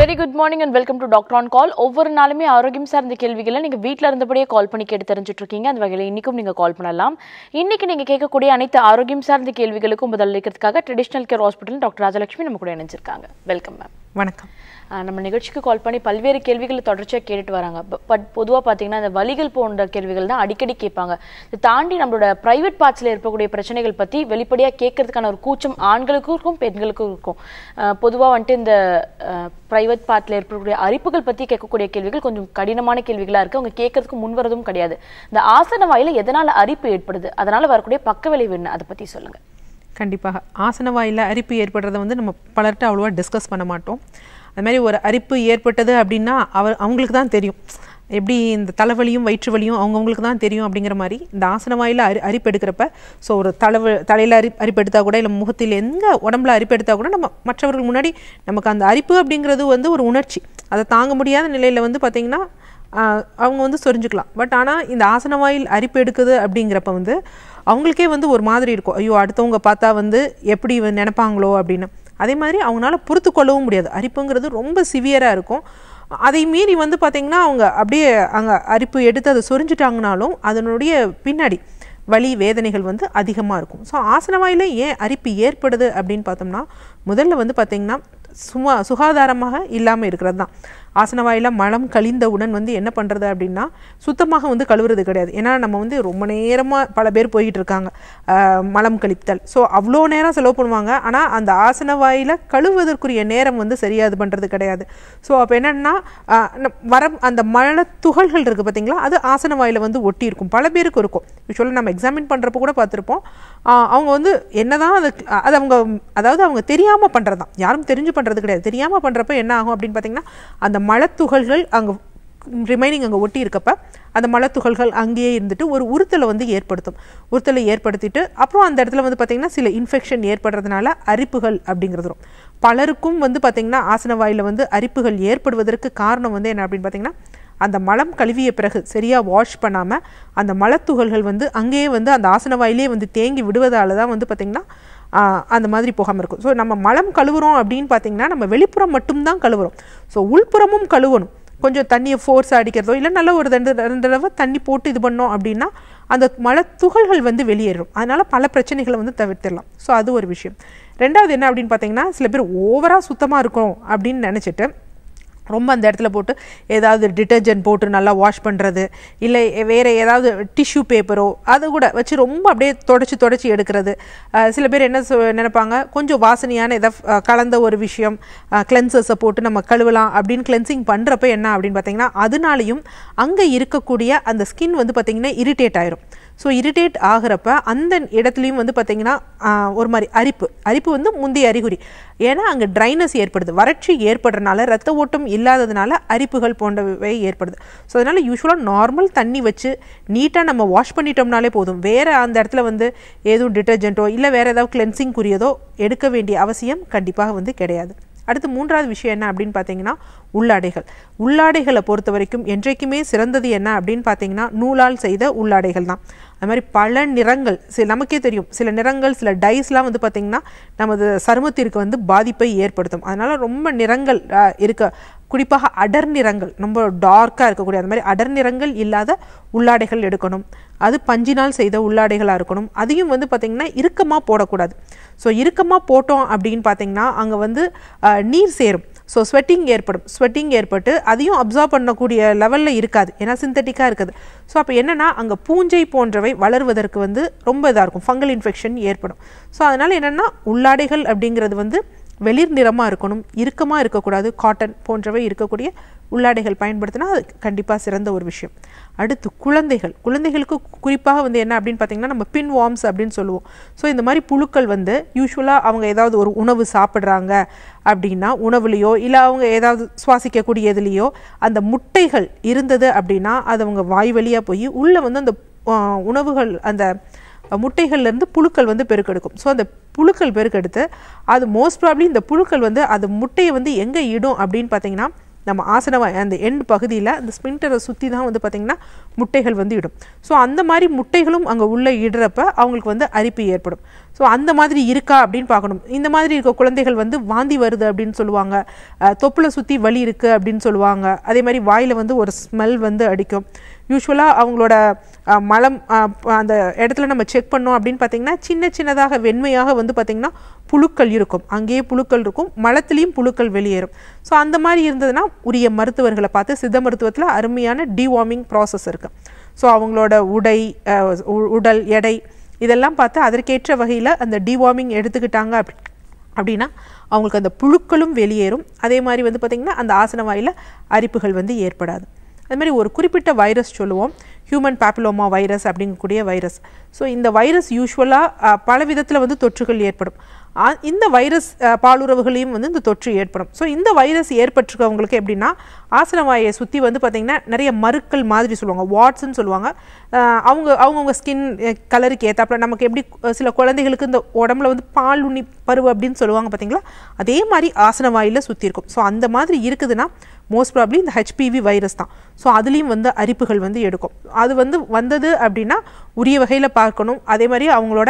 Very good morning and welcome to doctor on call ஒவ்வொரு நாளுமே ஆரோக்கியம் சார்ந்த கேள்விகளை நீங்க வீட்ல இருந்தபடியே கால் பண்ணி கேட்டு தெரிஞ்சுட்டு இருக்கீங்க அந்த வகையில் இன்னைக்கும் நீங்க கால் பண்ணலாம் இன்னைக்கு நீங்க கேட்கக்கூடிய அனைத்து ஆரோக்கியம் சார்ந்த கேள்விகளுக்கும் பதில் அளிக்கிறதுக்காக traditional care hospital doctor Rajalakshmi நம்ம கூட இணைஞ்சிருக்காங்க வெல்கம் மேம் வணக்கம் ஆஹ் நம்ம நிகழ்ச்சிக்கு கால் பண்ணி பல்வேறு கேள்விகளை தொடர்ச்சியாக கேட்டுட்டு வராங்க பட் பொதுவாக பார்த்தீங்கன்னா இந்த வலிகள் போன்ற கேள்விகள் தான் அடிக்கடி கேட்பாங்க இதை தாண்டி நம்மளோட ப்ரைவேட் பார்ட்ஸில் இருக்கக்கூடிய பிரச்சனைகள் பற்றி வெளிப்படையாக கேட்கறதுக்கான ஒரு கூச்சம் ஆண்களுக்கும் இருக்கும் பெண்களுக்கும் இருக்கும் பொதுவாக வந்துட்டு இந்த ப்ரைவேட் பார்ட்டில் இருக்கக்கூடிய அரிப்புகள் பற்றி கேட்கக்கூடிய கேள்விகள் கொஞ்சம் கடினமான கேள்விகளாக இருக்குது அவங்க கேட்கறதுக்கு முன்வரதும் கிடையாது இந்த ஆசன வாயில எதனால் அரிப்பு ஏற்படுது அதனால் வரக்கூடிய பக்க விளைவு என்ன அதை பற்றி சொல்லுங்கள் கண்டிப்பாக ஆசன வாயில் அரிப்பு ஏற்படுறதை வந்து நம்ம பலர்கிட்ட அவ்வளோவா டிஸ்கஸ் பண்ண மாட்டோம் அது மாதிரி ஒரு அரிப்பு ஏற்பட்டது அப்படின்னா அவர் அவங்களுக்கு தான் தெரியும் எப்படி இந்த தலைவலியும் வயிற்று வலியும் அவங்கவுங்களுக்கு தான் தெரியும் அப்படிங்கிற மாதிரி இந்த ஆசன வாயில் அரி அரிப்பு எடுக்கிறப்ப ஸோ ஒரு தலைவ தலையில் அரி அரிப்பு எடுத்தால் கூட இல்லை முகத்தில் எங்கே உடம்புல அரிப்பு எடுத்தால் கூட நம்ம மற்றவர்கள் முன்னாடி நமக்கு அந்த அரிப்பு அப்படிங்கிறது வந்து ஒரு உணர்ச்சி அதை தாங்க முடியாத நிலையில் வந்து பார்த்திங்கன்னா ஆஹ் அவங்க வந்து சொரிஞ்சுக்கலாம் பட் ஆனால் இந்த ஆசன வாயில் அரிப்பு எடுக்குது அப்படிங்கிறப்ப வந்து அவங்களுக்கே வந்து ஒரு மாதிரி இருக்கும் ஐயோ அடுத்தவங்க பார்த்தா வந்து எப்படி வந்து நினைப்பாங்களோ அப்படின்னு அதே மாதிரி அவங்களால பொறுத்து கொள்ளவும் முடியாது அரிப்புங்கிறது ரொம்ப சிவியராக இருக்கும் அதை மீறி வந்து பார்த்திங்கன்னா அவங்க அப்படியே அங்கே அரிப்பு எடுத்து அதை சொரிஞ்சிட்டாங்கனாலும் அதனுடைய பின்னாடி வலி வேதனைகள் வந்து அதிகமாக இருக்கும் ஸோ ஆசன வாயில ஏன் அரிப்பு ஏற்படுது அப்படின்னு பார்த்தோம்னா முதல்ல வந்து பார்த்திங்கன்னா சும்மா சுகாதாரமாக இல்லாமல் இருக்கிறது தான் ஆசன வாயில மலம் கழிந்தவுடன் வந்து என்ன பண்ணுறது அப்படின்னா சுத்தமாக வந்து கழுவுறது கிடையாது ஏன்னா நம்ம வந்து ரொம்ப நேரமாக பல பேர் போய்கிட்டு இருக்காங்க ஆஹ் மலம் கழித்தல் ஸோ அவ்வளோ நேரம் செலவு பண்ணுவாங்க ஆனால் அந்த ஆசன வாயில கழுவுவதற்குரிய நேரம் வந்து சரியா இது பண்ணுறது கிடையாது ஸோ அப்போ என்னென்னா வர அந்த மல துகள்கள் இருக்குது பார்த்தீங்களா அது ஆசன வாயில வந்து ஒட்டி இருக்கும் பல பேருக்கு இருக்கும் யூஸ்வலாக நம்ம எக்ஸாமின் பண்ணுறப்ப கூட பார்த்துருப்போம் ஆஹ் அவங்க வந்து என்னதான் அது அது அவங்க அதாவது அவங்க தெரியாமல் பண்ணுறது தான் யாரும் தெரிஞ்சு பண்ணுறது கிடையாது தெரியாமல் பண்ணுறப்ப என்ன ஆகும் அப்படின்னு பார்த்தீங்கன்னா அந்த மலத்துகள்கள் அங்கே ரிமைனிங் அங்கே ஒட்டி இருக்கப்ப அந்த மலத்துகள்கள் அங்கேயே இருந்துட்டு ஒரு உறுத்தலை வந்து ஏற்படுத்தும் உறுத்தலை ஏற்படுத்திட்டு அப்புறம் அந்த இடத்துல வந்து பார்த்திங்கன்னா சில இன்ஃபெக்ஷன் ஏற்படுறதுனால அரிப்புகள் அப்படிங்கிறது வரும் பலருக்கும் வந்து பார்த்திங்கன்னா ஆசன வாயில் வந்து அரிப்புகள் ஏற்படுவதற்கு காரணம் வந்து என்ன அப்படின்னு பார்த்தீங்கன்னா அந்த மலம் கழுவிய பிறகு சரியாக வாஷ் பண்ணாமல் அந்த மலத்துகள்கள் வந்து அங்கேயே வந்து அந்த ஆசன வாயிலே வந்து தேங்கி விடுவதால தான் வந்து பார்த்திங்கன்னா ஆஹ் அந்த மாதிரி போகாமல் இருக்கும் ஸோ நம்ம மலம் கழுவுறோம் அப்படின்னு பார்த்தீங்கன்னா நம்ம வெளிப்புறம் மட்டும்தான் கழுவுறோம் ஸோ உள்புறமும் கழுவணும் கொஞ்சம் தண்ணியை ஃபோர்ஸ் அடிக்கிறதோ இல்லை நல்ல ஒரு ரெண்டு ரெண்டு தடவை தண்ணி போட்டு இது பண்ணோம் அப்படின்னா அந்த மழை துகள்கள் வந்து வெளியேறும் அதனால பல பிரச்சனைகளை வந்து தவிர்த்திடலாம் ஸோ அது ஒரு விஷயம் ரெண்டாவது என்ன அப்படின்னு பார்த்தீங்கன்னா சில பேர் ஓவராக சுத்தமாக இருக்கும் அப்படின்னு நினச்சிட்டு ரொம்ப அந்த இடத்துல போட்டு ஏதாவது டிட்டர்ஜென்ட் போட்டு நல்லா வாஷ் பண்ணுறது இல்லை வேறு ஏதாவது டிஷ்யூ பேப்பரோ அதை கூட வச்சு ரொம்ப அப்படியே தொடச்சி தொடச்சி எடுக்கிறது அஹ் சில பேர் என்ன சொ- நினைப்பாங்க கொஞ்சம் வாசனையான எதாவது அஹ், கலந்த ஒரு விஷயம் கிளென்சர்ஸை போட்டு நம்ம கழுவலாம் அப்படின்னு கிளென்சிங் பண்ணுறப்ப என்ன அப்படின்னு பார்த்தீங்கன்னா அதனாலையும் அங்கே இருக்கக்கூடிய அந்த ஸ்கின் வந்து பார்த்திங்கன்னா இரிட்டேட் ஆயிரும் ஸோ இரிட்டேட் ஆகிறப்ப அந்த இடத்துலையும் வந்து பார்த்திங்கன்னா ஆஹ், ஒரு மாதிரி அரிப்பு அரிப்பு வந்து முந்தைய அறிகுறி ஏன்னா அங்கே ட்ரைனஸ் ஏற்படுது வறட்சி ஏற்படுறதுனால ரத்த ஓட்டம் இல்லாததுனால அரிப்புகள் போன்றவை ஏற்படுது ஸோ அதனால் யூஸ்வலாக நார்மல் தண்ணி வச்சு நீட்டாக நம்ம வாஷ் பண்ணிட்டோம்னாலே போதும் வேறு அந்த இடத்துல வந்து எதுவும் டிட்டர்ஜென்ட்டோ இல்லை வேறு ஏதாவது கிளென்சிங்குரியதோ எடுக்க வேண்டிய அவசியம் கண்டிப்பாக வந்து கிடையாது அடுத்து மூன்றாவது விஷயம் என்ன அப்படின்னு பார்த்தீங்கன்னா உள்ளாடைகள் உள்ளாடைகளை பொறுத்த வரைக்கும் என்றைக்குமே சிறந்தது என்ன அப்படின்னு பார்த்தீங்கன்னா நூலால் செய்த உள்ளாடைகள் தான் அது மாதிரி பல நிறங்கள் சில நமக்கே தெரியும் சில நிறங்கள் சில டைஸ்லாம் வந்து பார்த்திங்கன்னா நமது சருமத்திற்கு வந்து பாதிப்பை ஏற்படுத்தும் அதனால் ரொம்ப நிறங்கள் ஆஹ், இருக்க குறிப்பாக அடர் நிறங்கள் ரொம்ப டார்க்காக இருக்கக்கூடிய அந்த மாதிரி அடர் நிறங்கள் இல்லாத உள்ளாடைகள் எடுக்கணும் அது பஞ்சினால் செய்த உள்ளாடைகளாக இருக்கணும் அதையும் வந்து பார்த்திங்கன்னா இறுக்கமாக போடக்கூடாது ஸோ இறுக்கமாக போட்டோம் அப்படின்னு பார்த்தீங்கன்னா அங்கே வந்து ஆஹ், நீர் சேரும் ஸோ ஸ்வெட்டிங் ஏற்படும் ஸ்வெட்டிங் ஏற்பட்டு அதையும் அப்சார்ப் பண்ணக்கூடிய லெவலில் இருக்காது ஏன்னா சிந்தட்டிக்காக இருக்குது ஸோ அப்போ என்னென்னா அங்கே பூஞ்சை போன்றவை வளர்வதற்கு வந்து ரொம்ப இதாக இருக்கும் ஃபங்கல் இன்ஃபெக்ஷன் ஏற்படும் ஸோ அதனால் என்னென்னா உள்ளாடைகள் அப்படிங்கிறது வந்து வெளிர் நிறமாக இருக்கணும் இறுக்கமாக இருக்கக்கூடாது காட்டன் போன்றவை இருக்கக்கூடிய உள்ளாடைகள் பயன்படுத்தினா அது கண்டிப்பாக சிறந்த ஒரு விஷயம் அடுத்து குழந்தைகள் குழந்தைகளுக்கு குறிப்பாக வந்து என்ன அப்படின்னு பார்த்தீங்கன்னா நம்ம பின் வார்ம்ஸ் அப்படின்னு சொல்லுவோம் ஸோ இந்த மாதிரி புழுக்கள் வந்து யூஸ்வலாக அவங்க ஏதாவது ஒரு உணவு சாப்பிட்றாங்க அப்படின்னா உணவுலேயோ இல்லை அவங்க ஏதாவது சுவாசிக்கக்கூடியதுலேயோ அந்த முட்டைகள் இருந்தது அப்படின்னா அது அவங்க வாய் வழியாக போய் உள்ளே வந்து அந்த ஆ, உணவுகள் அந்த முட்டைகள்ல இருந்து புழுக்கள் வந்து பெருக்கெடுக்கும் ஸோ அந்த புழுக்கள் பெருக்கெடுத்து அது மோஸ்ட் ப்ராப்ளி இந்த புழுக்கள் வந்து அது முட்டையை வந்து எங்கே இடும் அப்படின்னு பார்த்தீங்கன்னா நம்ம ஆசனவா அந்த எண்ட் பகுதியில் அந்த ஸ்பின்டரை சுற்றி தான் வந்து பார்த்திங்கன்னா முட்டைகள் வந்து இடும் ஸோ அந்த மாதிரி முட்டைகளும் அங்கே உள்ளே இடுறப்ப அவங்களுக்கு வந்து அரிப்பு ஏற்படும் ஸோ அந்த மாதிரி இருக்கா அப்படின்னு பார்க்கணும் இந்த மாதிரி இருக்க குழந்தைகள் வந்து வாந்தி வருது அப்படின்னு சொல்லுவாங்க அஹ், தொப்புளை சுற்றி வலி இருக்குது அப்படின்னு சொல்லுவாங்க அதே மாதிரி வாயில் வந்து ஒரு ஸ்மெல் வந்து அடிக்கும் யூஸ்வலாக அவங்களோட அஹ், மலம் அஹ், ப- அந்த இடத்துல நம்ம செக் பண்ணோம் அப்படின்னு பார்த்தீங்கன்னா சின்ன சின்னதாக வெண்மையாக வந்து பார்த்திங்கன்னா புழுக்கள் இருக்கும் அங்கேயே புழுக்கள் இருக்கும் மலத்துலேயும் புழுக்கள் வெளியேறும் ஸோ அந்த மாதிரி இருந்ததுன்னா உரிய மருத்துவர்களை பார்த்து சித்த மருத்துவத்தில் அருமையான டிவார்மிங் ப்ராசஸ் இருக்குது ஸோ அவங்களோட உடை அஹ், உ- உடல் எடை இதெல்லாம் பார்த்து அதற்கேற்ற வகையில் அந்த டிவார்மிங் எடுத்துக்கிட்டாங்க அப்படி அப்படின்னா அவங்களுக்கு அந்த புழுக்களும் வெளியேறும் அதே மாதிரி வந்து பார்த்திங்கன்னா அந்த ஆசன வாயில அரிப்புகள் வந்து ஏற்படாது அது மாதிரி ஒரு குறிப்பிட்ட வைரஸ் சொல்லுவோம் ஹியூமன் பாப்பிலோமா வைரஸ் அப்படிங்கக்கூடிய வைரஸ் ஸோ இந்த வைரஸ் யூஸ்வலாக பல விதத்தில் வந்து தொற்றுகள் ஏற்படும் ஆ- இந்த வைரஸ் அஹ், பாலுறவுகளையும் வந்து இந்த தொற்று ஏற்படும் ஸோ இந்த வைரஸ் ஏற்பட்டிருக்கவங்களுக்கு எப்படின்னா ஆசனவாயை சுற்றி வந்து பார்த்திங்கன்னா நிறைய மருக்கள் மாதிரி சொல்லுவாங்க வாட்ஸ்ன்னு சொல்லுவாங்க அஹ், அவங்க அவங்கவுங்க ஸ்கின் கலருக்கு ஏற்றாப்புல நமக்கு எப்படி அஹ், சில குழந்தைகளுக்கு இந்த உடம்புல வந்து பால் உண்ணி பருவ அப்படின்னு சொல்லுவாங்க பார்த்தீங்களா அதே மாதிரி ஆசனவாயில் சுற்றி இருக்கும் ஸோ அந்த மாதிரி இருக்குதுன்னா மோஸ்ட் ப்ராப்ளி இந்த ஹெச்பிவி வைரஸ் தான் ஸோ அதுலேயும் வந்து அரிப்புகள் வந்து எடுக்கும் அது வந்து வந்தது அப்படின்னா உரிய வகையில் பார்க்கணும் அதே மாதிரி அவங்களோட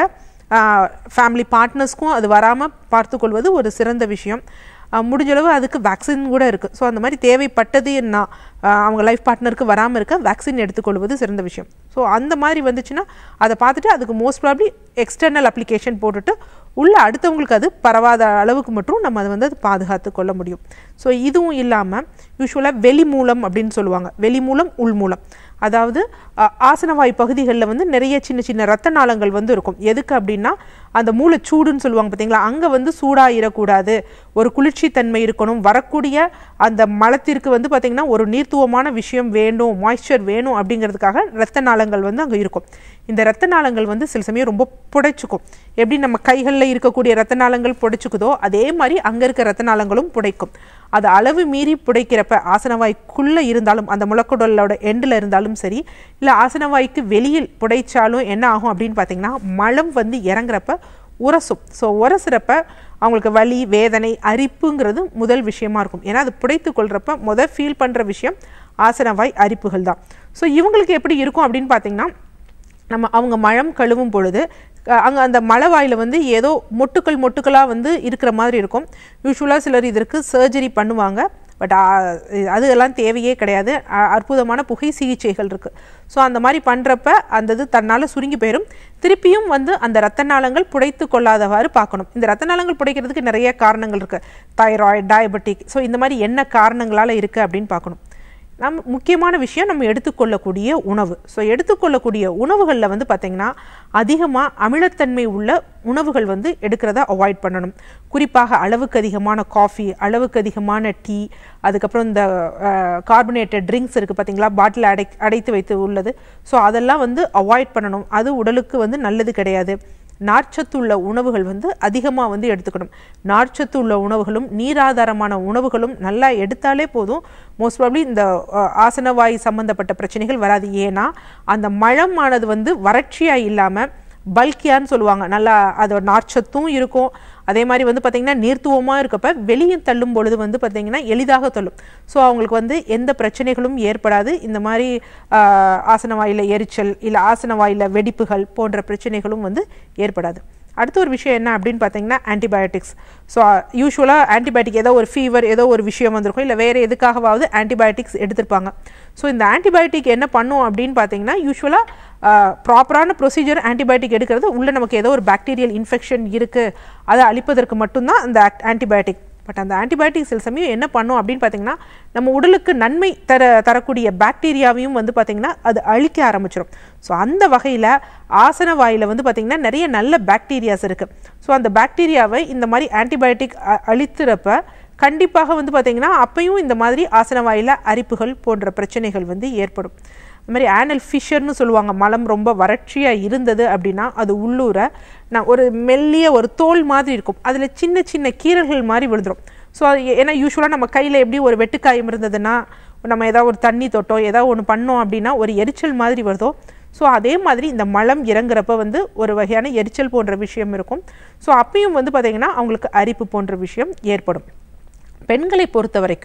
ஃபேமிலி பார்ட்னர்ஸ்க்கும் அது வராமல் பார்த்துக்கொள்வது ஒரு சிறந்த விஷயம் ஆஹ் முடிஞ்ச அளவு அதுக்கு வேக்சின் கூட இருக்குது ஸோ அந்த மாதிரி தேவைப்பட்டது என்ன ஆஹ் அவங்க லைஃப் பார்ட்னருக்கு வராமல் இருக்க வேக்சின் எடுத்துக்கொள்வது சிறந்த விஷயம் ஸோ அந்த மாதிரி வந்துச்சுன்னா அதை பார்த்துட்டு அதுக்கு மோஸ்ட் ப்ராப்ளி எக்ஸ்டர்னல் அப்ளிகேஷன் போட்டுட்டு உள்ள அடுத்தவங்களுக்கு அது பரவாத அளவுக்கு மட்டும் நம்ம அதை வந்து அது பாதுகாத்து கொள்ள முடியும் ஸோ இதுவும் இல்லாமல் யூஸ்வலாக வெளி மூலம் அப்படின்னு சொல்லுவாங்க வெளி மூலம் உள் மூலம் அதாவது அ, ஆசனவாய் பகுதிகளில் வந்து நிறைய சின்ன சின்ன ரத்த நாளங்கள் வந்து இருக்கும் எதுக்கு அப்படின்னா அந்த மூளைச்சூடுன்னு சொல்லுவாங்க பார்த்தீங்களா அங்கே வந்து சூடாயிடக்கூடாது ஒரு குளிர்ச்சி தன்மை இருக்கணும் வரக்கூடிய அந்த மலத்திற்கு வந்து பார்த்திங்கன்னா ஒரு நீர்த்துவமான விஷயம் வேணும் மாய்ஸ்சர் வேணும் அப்படிங்கிறதுக்காக ரத்த நாளங்கள் வந்து அங்கே இருக்கும் இந்த ரத்த நாளங்கள் வந்து சில சமயம் ரொம்ப புடைச்சுக்கும் எப்படி நம்ம கைகளில் இருக்கக்கூடிய ரத்த நாளங்கள் புடைச்சுக்குதோ அதே மாதிரி அங்கே இருக்க ரத்த நாளங்களும் புடைக்கும் அது அளவு மீறி புடைக்கிறப்ப ஆசனவாய்க்குள்ளே இருந்தாலும் அந்த முழக்குடலோட எண்டில் இருந்தாலும் சரி இல்லை ஆசனவாய்க்கு வெளியில் புடைச்சாலும் என்ன ஆகும் அப்படின்னு பார்த்தீங்கன்னா மலம் வந்து இறங்குறப்ப உரசும் ஸோ உரசுறப்ப அவங்களுக்கு வலி வேதனை அரிப்புங்கிறது முதல் விஷயமா இருக்கும் ஏன்னா அது புடைத்து கொள்றப்ப முதல் ஃபீல் பண்ணுற விஷயம் ஆசனவாய் அரிப்புகள் தான் ஸோ இவங்களுக்கு எப்படி இருக்கும் அப்படின்னு பார்த்தீங்கன்னா நம்ம அவங்க மழம் கழுவும் பொழுது அங்கே அந்த மலை வாயில வந்து ஏதோ மொட்டுக்கள் மொட்டுக்களாக வந்து இருக்கிற மாதிரி இருக்கும் யூஸ்வலாக சிலர் இதற்கு சர்ஜரி பண்ணுவாங்க பட் அதெல்லாம் தேவையே கிடையாது அ- அற்புதமான புகை சிகிச்சைகள் இருக்குது ஸோ அந்த மாதிரி பண்ணுறப்ப அந்த இது தன்னால் சுருங்கி போயிடும் திருப்பியும் வந்து அந்த ரத்த நாளங்கள் புடைத்து கொள்ளாதவாறு பார்க்கணும் இந்த ரத்த நாளங்கள் புடைக்கிறதுக்கு நிறைய காரணங்கள் இருக்குது தைராய்டு டயபெட்டிக் ஸோ இந்த மாதிரி என்ன காரணங்களால் இருக்குது அப்படின்னு பார்க்கணும் நம் முக்கியமான விஷயம் நம்ம எடுத்துக்கொள்ளக்கூடிய உணவு ஸோ எடுத்துக்கொள்ளக்கூடிய உணவுகளில் வந்து பார்த்திங்கன்னா அதிகமாக அமிலத்தன்மை உள்ள உணவுகள் வந்து எடுக்கிறத அவாய்ட் பண்ணணும் குறிப்பாக அளவுக்கு அதிகமான காஃபி அளவுக்கு அதிகமான டீ அதுக்கப்புறம் இந்த கார்பனேட்டட் ட்ரிங்க்ஸ் இருக்குது பார்த்தீங்களா பாட்டில் அடை அடைத்து வைத்து உள்ளது ஸோ அதெல்லாம் வந்து அவாய்ட் பண்ணணும் அது உடலுக்கு வந்து நல்லது கிடையாது நார்ச்சத்து உள்ள உணவுகள் வந்து அதிகமாக வந்து எடுத்துக்கணும் நார்ச்சத்து உள்ள உணவுகளும் நீராதாரமான உணவுகளும் நல்லா எடுத்தாலே போதும் மோஸ்ட் ப்ராப்ளி இந்த அஹ், ஆசனவாய் சம்பந்தப்பட்ட பிரச்சனைகள் வராது ஏன்னா அந்த மழமானது வந்து வறட்சியாக இல்லாமல் பல்கியான்னு சொல்லுவாங்க நல்லா அதோட நார்ச்சத்தும் இருக்கும் அதே மாதிரி வந்து பார்த்திங்கன்னா நீர்த்துவமாக இருக்கப்ப வெளியே தள்ளும் பொழுது வந்து பார்த்திங்கன்னா எளிதாக தள்ளும் ஸோ அவங்களுக்கு வந்து எந்த பிரச்சனைகளும் ஏற்படாது இந்த மாதிரி ஆஹ், ஆசன வாயில எரிச்சல் இல்லை ஆசன வாயில வெடிப்புகள் போன்ற பிரச்சனைகளும் வந்து ஏற்படாது அடுத்த ஒரு விஷயம் என்ன அப்படின்னு பார்த்தீங்கன்னா ஆன்டிபயோட்டிக்ஸ் ஸோ யூஸ்வலாக ஆன்டிபயோட்டிக் ஏதோ ஒரு ஃபீவர் ஏதோ ஒரு விஷயம் வந்திருக்கும் இல்லை வேறு எதுக்காகவாவது ஆன்டிபயோட்டிக்ஸ் எடுத்திருப்பாங்க ஸோ இந்த ஆன்டிபயோட்டிக் என்ன பண்ணும் அப்படின்னு பார்த்தீங்கன்னா யூஸ்வலாக ப்ராப்பரான ப்ரொசீஜர் ஆன்டிபயோட்டிக் எடுக்கிறது உள்ளே நமக்கு ஏதோ ஒரு பாக்டீரியல் இன்ஃபெக்ஷன் இருக்குது அதை அழிப்பதற்கு மட்டும்தான் அந்த ஆன்டிபயோட்டிக் பட் அந்த ஆன்டிபயோட்டிக் சில சமயம் என்ன பண்ணும் அப்படின்னு பார்த்தீங்கன்னா நம்ம உடலுக்கு நன்மை தர தரக்கூடிய பாக்டீரியாவையும் வந்து பார்த்தீங்கன்னா அது அழிக்க ஆரம்பிச்சிடும் ஸோ அந்த வகையில் ஆசன வாயில வந்து பார்த்தீங்கன்னா நிறைய நல்ல பாக்டீரியாஸ் இருக்குது ஸோ அந்த பாக்டீரியாவை இந்த மாதிரி ஆன்டிபயோட்டிக் அழித்துறப்ப கண்டிப்பாக வந்து பார்த்தீங்கன்னா அப்பையும் இந்த மாதிரி ஆசன வாயில அரிப்புகள் போன்ற பிரச்சனைகள் வந்து ஏற்படும் அது மாதிரி ஆனல் ஃபிஷர்னு சொல்லுவாங்க மலம் ரொம்ப வறட்சியாக இருந்தது அப்படின்னா அது உள்ளூர நான் ஒரு மெல்லிய ஒரு தோல் மாதிரி இருக்கும் அதில் சின்ன சின்ன கீறல்கள் மாதிரி விழுந்துரும் ஸோ அது ஏன்னா யூஸ்வலாக நம்ம கையில் எப்படி ஒரு வெட்டுக்காயம் இருந்ததுன்னா நம்ம ஏதாவது ஒரு தண்ணி தொட்டோ ஏதாவது ஒன்று பண்ணோம் அப்படின்னா ஒரு எரிச்சல் மாதிரி வருதோ ஸோ அதே மாதிரி இந்த மலம் இறங்குறப்ப வந்து ஒரு வகையான எரிச்சல் போன்ற விஷயம் இருக்கும் ஸோ அப்பயும் வந்து பார்த்திங்கன்னா அவங்களுக்கு அரிப்பு போன்ற விஷயம் ஏற்படும் பெண்களை பொறுத்த வரைக்கும்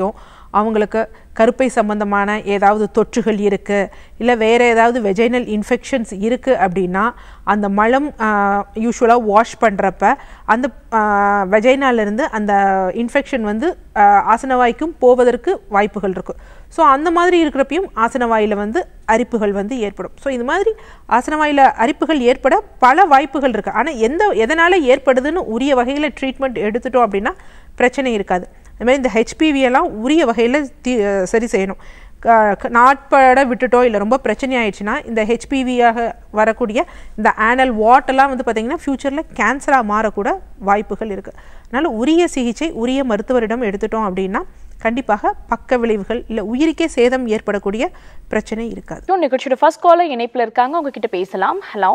அவங்களுக்கு கருப்பை சம்பந்தமான ஏதாவது தொற்றுகள் இருக்குது இல்லை வேறு ஏதாவது வெஜைனல் இன்ஃபெக்ஷன்ஸ் இருக்குது அப்படின்னா அந்த மலம் யூஸ்வலாக வாஷ் பண்ணுறப்ப அந்த வெஜைனாலேருந்து அந்த இன்ஃபெக்ஷன் வந்து ஆஹ், ஆசனவாய்க்கும் போவதற்கு வாய்ப்புகள் இருக்கும் ஸோ அந்த மாதிரி இருக்கிறப்பையும் ஆசனவாயில் வந்து அரிப்புகள் வந்து ஏற்படும் ஸோ இது மாதிரி ஆசனவாயில் அரிப்புகள் ஏற்பட பல வாய்ப்புகள் இருக்குது ஆனால் எந்த எதனால் ஏற்படுதுன்னு உரிய வகையில் ட்ரீட்மெண்ட் எடுத்துட்டோம் அப்படின்னா பிரச்சனை இருக்காது அது மாதிரி இந்த ஹெச்பிவி எல்லாம் உரிய வகையில் தீ சரி செய்யணும் க- க- நாட்பட விட்டுட்டோ இல்லை ரொம்ப பிரச்சனை ஆயிடுச்சுன்னா இந்த ஹெச்பிவியாக வரக்கூடிய இந்த ஆனல் வாட்டெல்லாம் வந்து பார்த்திங்கன்னா ஃப்யூச்சரில் கேன்சராக மாறக்கூட வாய்ப்புகள் இருக்குது அதனால் உரிய சிகிச்சை உரிய மருத்துவரிடம் எடுத்துட்டோம் அப்படின்னா கண்டிப்பாக பக்க விளைவுகள் இல்லை உயிருக்கே சேதம் ஏற்படக்கூடிய பிரச்சனை இருக்காது இன்னும் நிகழ்ச்சியோட ஃபர்ஸ்ட் காலர் இணைப்புல இருக்காங்க உங்ககிட்ட பேசலாம் ஹலோ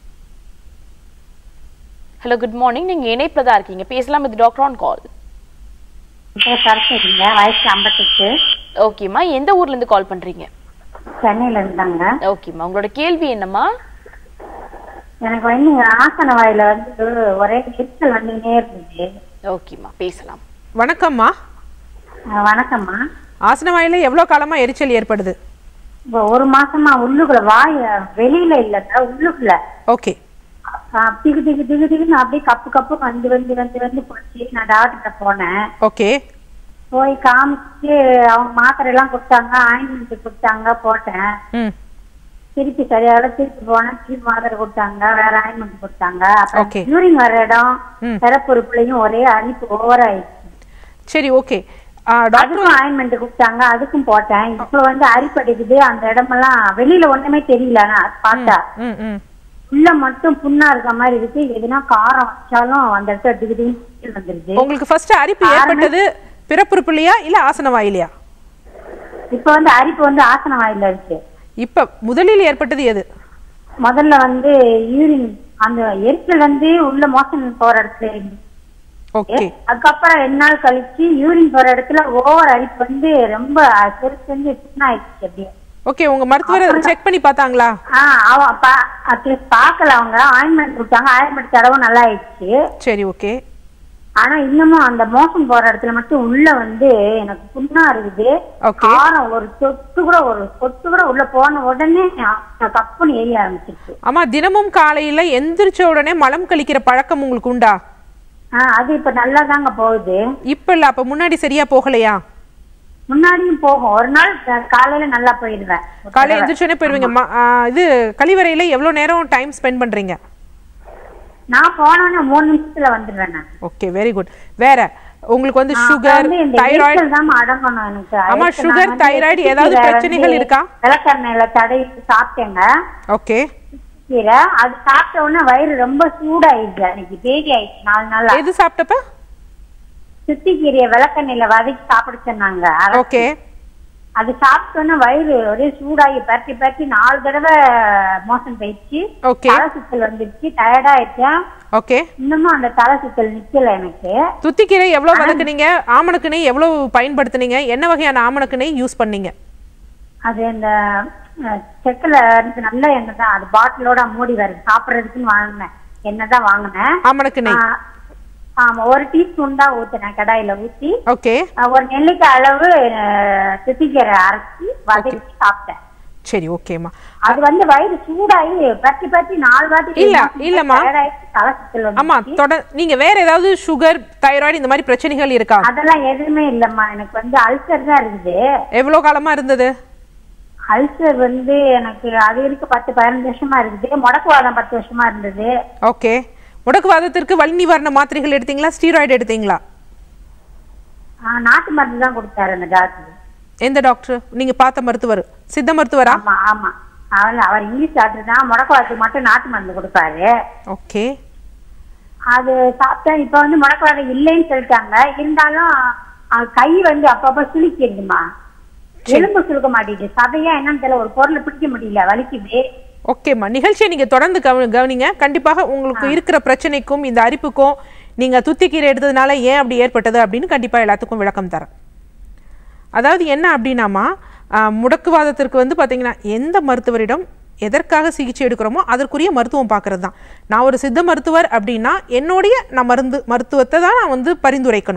ஹலோ குட் மார்னிங் நீங்க இணைப்புல தான் இருக்கீங்க பேசலாம் இது டாக்டர் ஆன் கால் பேர் சரஸ்வதிங்க வயசு ஐம்பத்தெட்டு ஓகேம்மா எந்த ஊர்ல இருந்து கால் பண்றீங்க சென்னையில இருந்தாங்க ஓகேம்மா உங்களோட கேள்வி என்னம்மா எனக்கு வந்து ஆசன வாயில வந்து ஒரே எரிச்சல் வந்துனே இருந்துச்சு ஓகேம்மா பேசலாம் வணக்கம்மா அஹ் வணக்கம்மா ஆசனவாயில் எவ்வளோ காலமாக எரிச்சல் ஏற்படுது இப்போ ஒரு மாசமா உள்ளுக்குள்ள வாய் வெளியில இல்லங்க உள்ளுக்குள்ள ஓகே அஹ் திகு திகு திகு திகுன்னு அப்படியே கப்பு கப்பு வந்து வந்து வந்து வந்து போச்சு நான் டாக்டர்கிட்ட போனேன் ஓகே போய் காமிச்சு அவங்க மாத்திரை எல்லாம் கொடுத்தாங்க ஆயின்மெண்ட் கொடுத்தாங்க போட்டேன் ம் திருப்பி சரியாக திருப்பி போனேன் திருப்பி மாத்திரை கொடுத்தாங்க வேற ஆயின்மெண்ட் கொடுத்தாங்க Okay. அப்புறம் யூரின் வர இடம் ம். பிறப்புறுப்புலையும் ஒரே அரிப்பு ஓவர் ஆயிடுச்சு சரி ஓகே டாக்டர் அதுக்கும் ஆயின்மெண்ட் கொடுத்தாங்க அதுக்கும் போட்டேன் இப்ப வந்து அரிப்படைக்குது அந்த இடமெல்லாம் வெளியில ஒண்ணுமே தெரியல ஆனா அது பார்த்தா ம் ம் உள்ள மட்டும் புண்ணா இருக்க மாதிரி இருக்கு எதுனா காரம் வச்சாலும் அந்த இடத்துல திடீர்னு வந்துருது உங்களுக்கு ஃபர்ஸ்ட் அரிப்பு ஏற்பட்டது பிறப்புறுப்புலையா இல்ல ஆசன வாயிலையா இப்ப வந்து அரிப்பு வந்து ஆசன வாயில இருக்கு இப்ப முதலில் ஏற்பட்டது எது முதல்ல வந்து யூரின் அந்த எரிச்சல் வந்து உள்ள மோசம் போற இடத்துல இருந்து ஓகே அதுக்கப்புறம் ரெண்டு நாள் கழிச்சு யூரின் போற இடத்துல ஓவர் அரிப்பு வந்து ரொம்ப பெருசு வந்து புண்ணாயிடுச்சு அப்படியே ஓகே உங்க மருத்துவர் செக் பண்ணி பார்த்தாங்களா ஆஹ் அவ பா- atleast பாக்கல அவங்க ஆயின்மெண்ட் கொடுத்தாங்க ஆயின்மெண்ட் தடவை நல்லா ஆயிடுச்சு சரி ஓகே ஆனா இன்னமும் அந்த மோசம் போற இடத்துல மட்டும் உள்ள வந்து எனக்கு புண்ணா இருக்குது Okay. காரம் ஒரு சொட்டு கூட ஒரு சொட்டு கூட உள்ள போன உடனே அஹ் கப்புன்னு எரிய ஆரம்பிச்சிருச்சு ஆமா தினமும் காலையில எந்திரிச்ச உடனே மலம் கழிக்கிற பழக்கம் உங்களுக்கு உண்டா ஆஹ் அது இப்ப நல்லா தாங்க போகுது இப்ப இல்ல அப்ப முன்னாடி சரியா போகலையா முன்னாடியும் போகும் ஒரு நாள் க- காலையில நல்லா போயிடுவேன் ஒரு காலையில தடவை. எந்திரிச்ச உடனே போயிருவீங்க ம- ஆ, இது கழிவறையில எவ்வளவு நேரம் டைம் ஸ்பெண்ட் பண்றீங்க நான் போனோன்னு மூணு நிமிஷத்துல வந்துடுவேன் நான் ஓகே வெரி குட் வேற உங்களுக்கு வந்து நான் சுகர் வந்து இந்த தைராய்டு எரிச்சல் தான் அடங்கணும் எனக்கு ஆமா, அதுக்கு sugar, நான் வந்து thyroid ஏதாவது கீரை பிரச்சனைகள் வந்து இருக்கா? விளக்கெண்ணெயில தடவி சாப்பிட்டேங்க ஓகே கீரை அது சாப்பிட்ட உடனே வயிறு ரொம்ப சூடாயிடுச்சு அன்னைக்கு பேதி ஆயிடுச்சு நாலு நாள் எது சாப்பிட்டப்ப சுத்தி கீரையை விளக்கெண்ணெயில வதக்கி சாப்பிட சொன்னாங்க அரைச்சு. ஓகே அது சாப்பிட்ட உடனே வயிறு ஒரே சூடாகி பரட்டி பரட்டி நாலு தடவை மோசம் போயிடுச்சு ஓகே தலை சுத்தல் வந்துருச்சு டயர்டா ஆயிடுச்சேன் ஓகே இன்னமும் அந்த தலை சுத்தல் நிக்கல எனக்கு துத்திக்கீரை எவ்வளவு வதக்குனீங்க ஆமணக்கு நெய் எவ்வளவு பயன்படுத்துனீங்க என்ன வகையான ஆமணக்கு நெய் யூஸ் பண்ணீங்க அது இந்த அஹ், செக்குல இருந்து நல்ல எண்ணெய் தான் அது பாட்டிலோட மூடி வருது சாப்பிடுறதுக்குன்னு வாங்கினேன் எண்ணெய் தான் வாங்கினேன் ஆமணக்கு நெய் ஆஹ், ஆமா ஒரு டீஸ்பூன் தான் ஊத்துனேன் கடாயில ஊத்தி ஓகே அஹ், ஒரு நெல்லிக்காய் அளவு அஹ், சித்திக்கீரை அரைச்சி வதக்கி சாப்பிட்டேன் சரி ஓகேம்மா அது வந்து வயிறு சூடாகி பத்தி பத்தி நாலு வாட்டி இல்ல, இல்லம்மா. tired ஆயிடுச்சு, தலை சுத்தல் ஆமா வந்துருச்சு. தொட நீங்க வேற ஏதாவது சுகர் தைராய்டு இந்த மாதிரி பிரச்சனைகள் இருக்கா அதெல்லாம் எதுவுமே இல்லம்மா எனக்கு வந்து அல்சர் தான் இருக்குது எவ்வளவு காலமா இருந்தது அல்சர் வந்து எனக்கு அது இருக்கு பத்து பதினஞ்சு வருஷமா இருக்குது முடக்குவாதம் பத்து வருஷமா இருந்தது ஓகே முடக்குவாதத்திற்கு வலி நிவாரண மாத்திரைகள் எடுத்தீங்களா ஸ்டீராய்டு எடுத்தீங்களா ஆஹ் நாட்டு மருந்து தான் கொடுத்தாரு அந்த டாக்டர் எந்த டாக்டர் நீங்க பார்த்த மருத்துவர் சித்த மருத்துவரா ஆமா ஆமா அவர் அவர் இங்கிலீஷ் டாக்டர் தான் முடக்குவாதத்துக்கு மட்டும் நாட்டு மருந்து கொடுப்பாரு ஓகே அது சாப்பிட்டா இப்ப வந்து முடக்குவாதம் இல்லைன்னு சொல்லிட்டாங்க இருந்தாலும் அஹ், கை வந்து அப்பப்ப சுளுக்கிடுதுமா எலும்பு சுளுக்க மாட்டேங்குது சதையா என்னன்னு தெரியல ஒரு பொருளை பிடிக்க முடியல வலிக்குது ஓகேம்மா நிகழ்ச்சியை நீங்க தொடர்ந்து கவ- கவனிங்க கண்டிப்பாக உங்களுக்கு இருக்கிற பிரச்சனைக்கும் இந்த அரிப்புக்கும் நீங்க துத்திக்கீரை எடுத்ததுனால ஏன் அப்படி ஏற்பட்டது அப்படின்னு கண்டிப்பா எல்லாத்துக்கும் விளக்கம் தரேன் அதாவது என்ன அப்படின்னாமா ஆஹ், முடக்குவாதத்திற்கு வந்து பாத்தீங்கன்னா எந்த மருத்துவரிடம் எதற்காக சிகிச்சை எடுக்கிறோமோ அதற்குரிய மருத்துவம் பார்க்கறது தான் நான் ஒரு சித்த மருத்துவர் அப்படின்னா என்னுடைய நான் மருந்து மருத்துவத்தை தான் நான் வந்து பரிந்துரைக்கணும்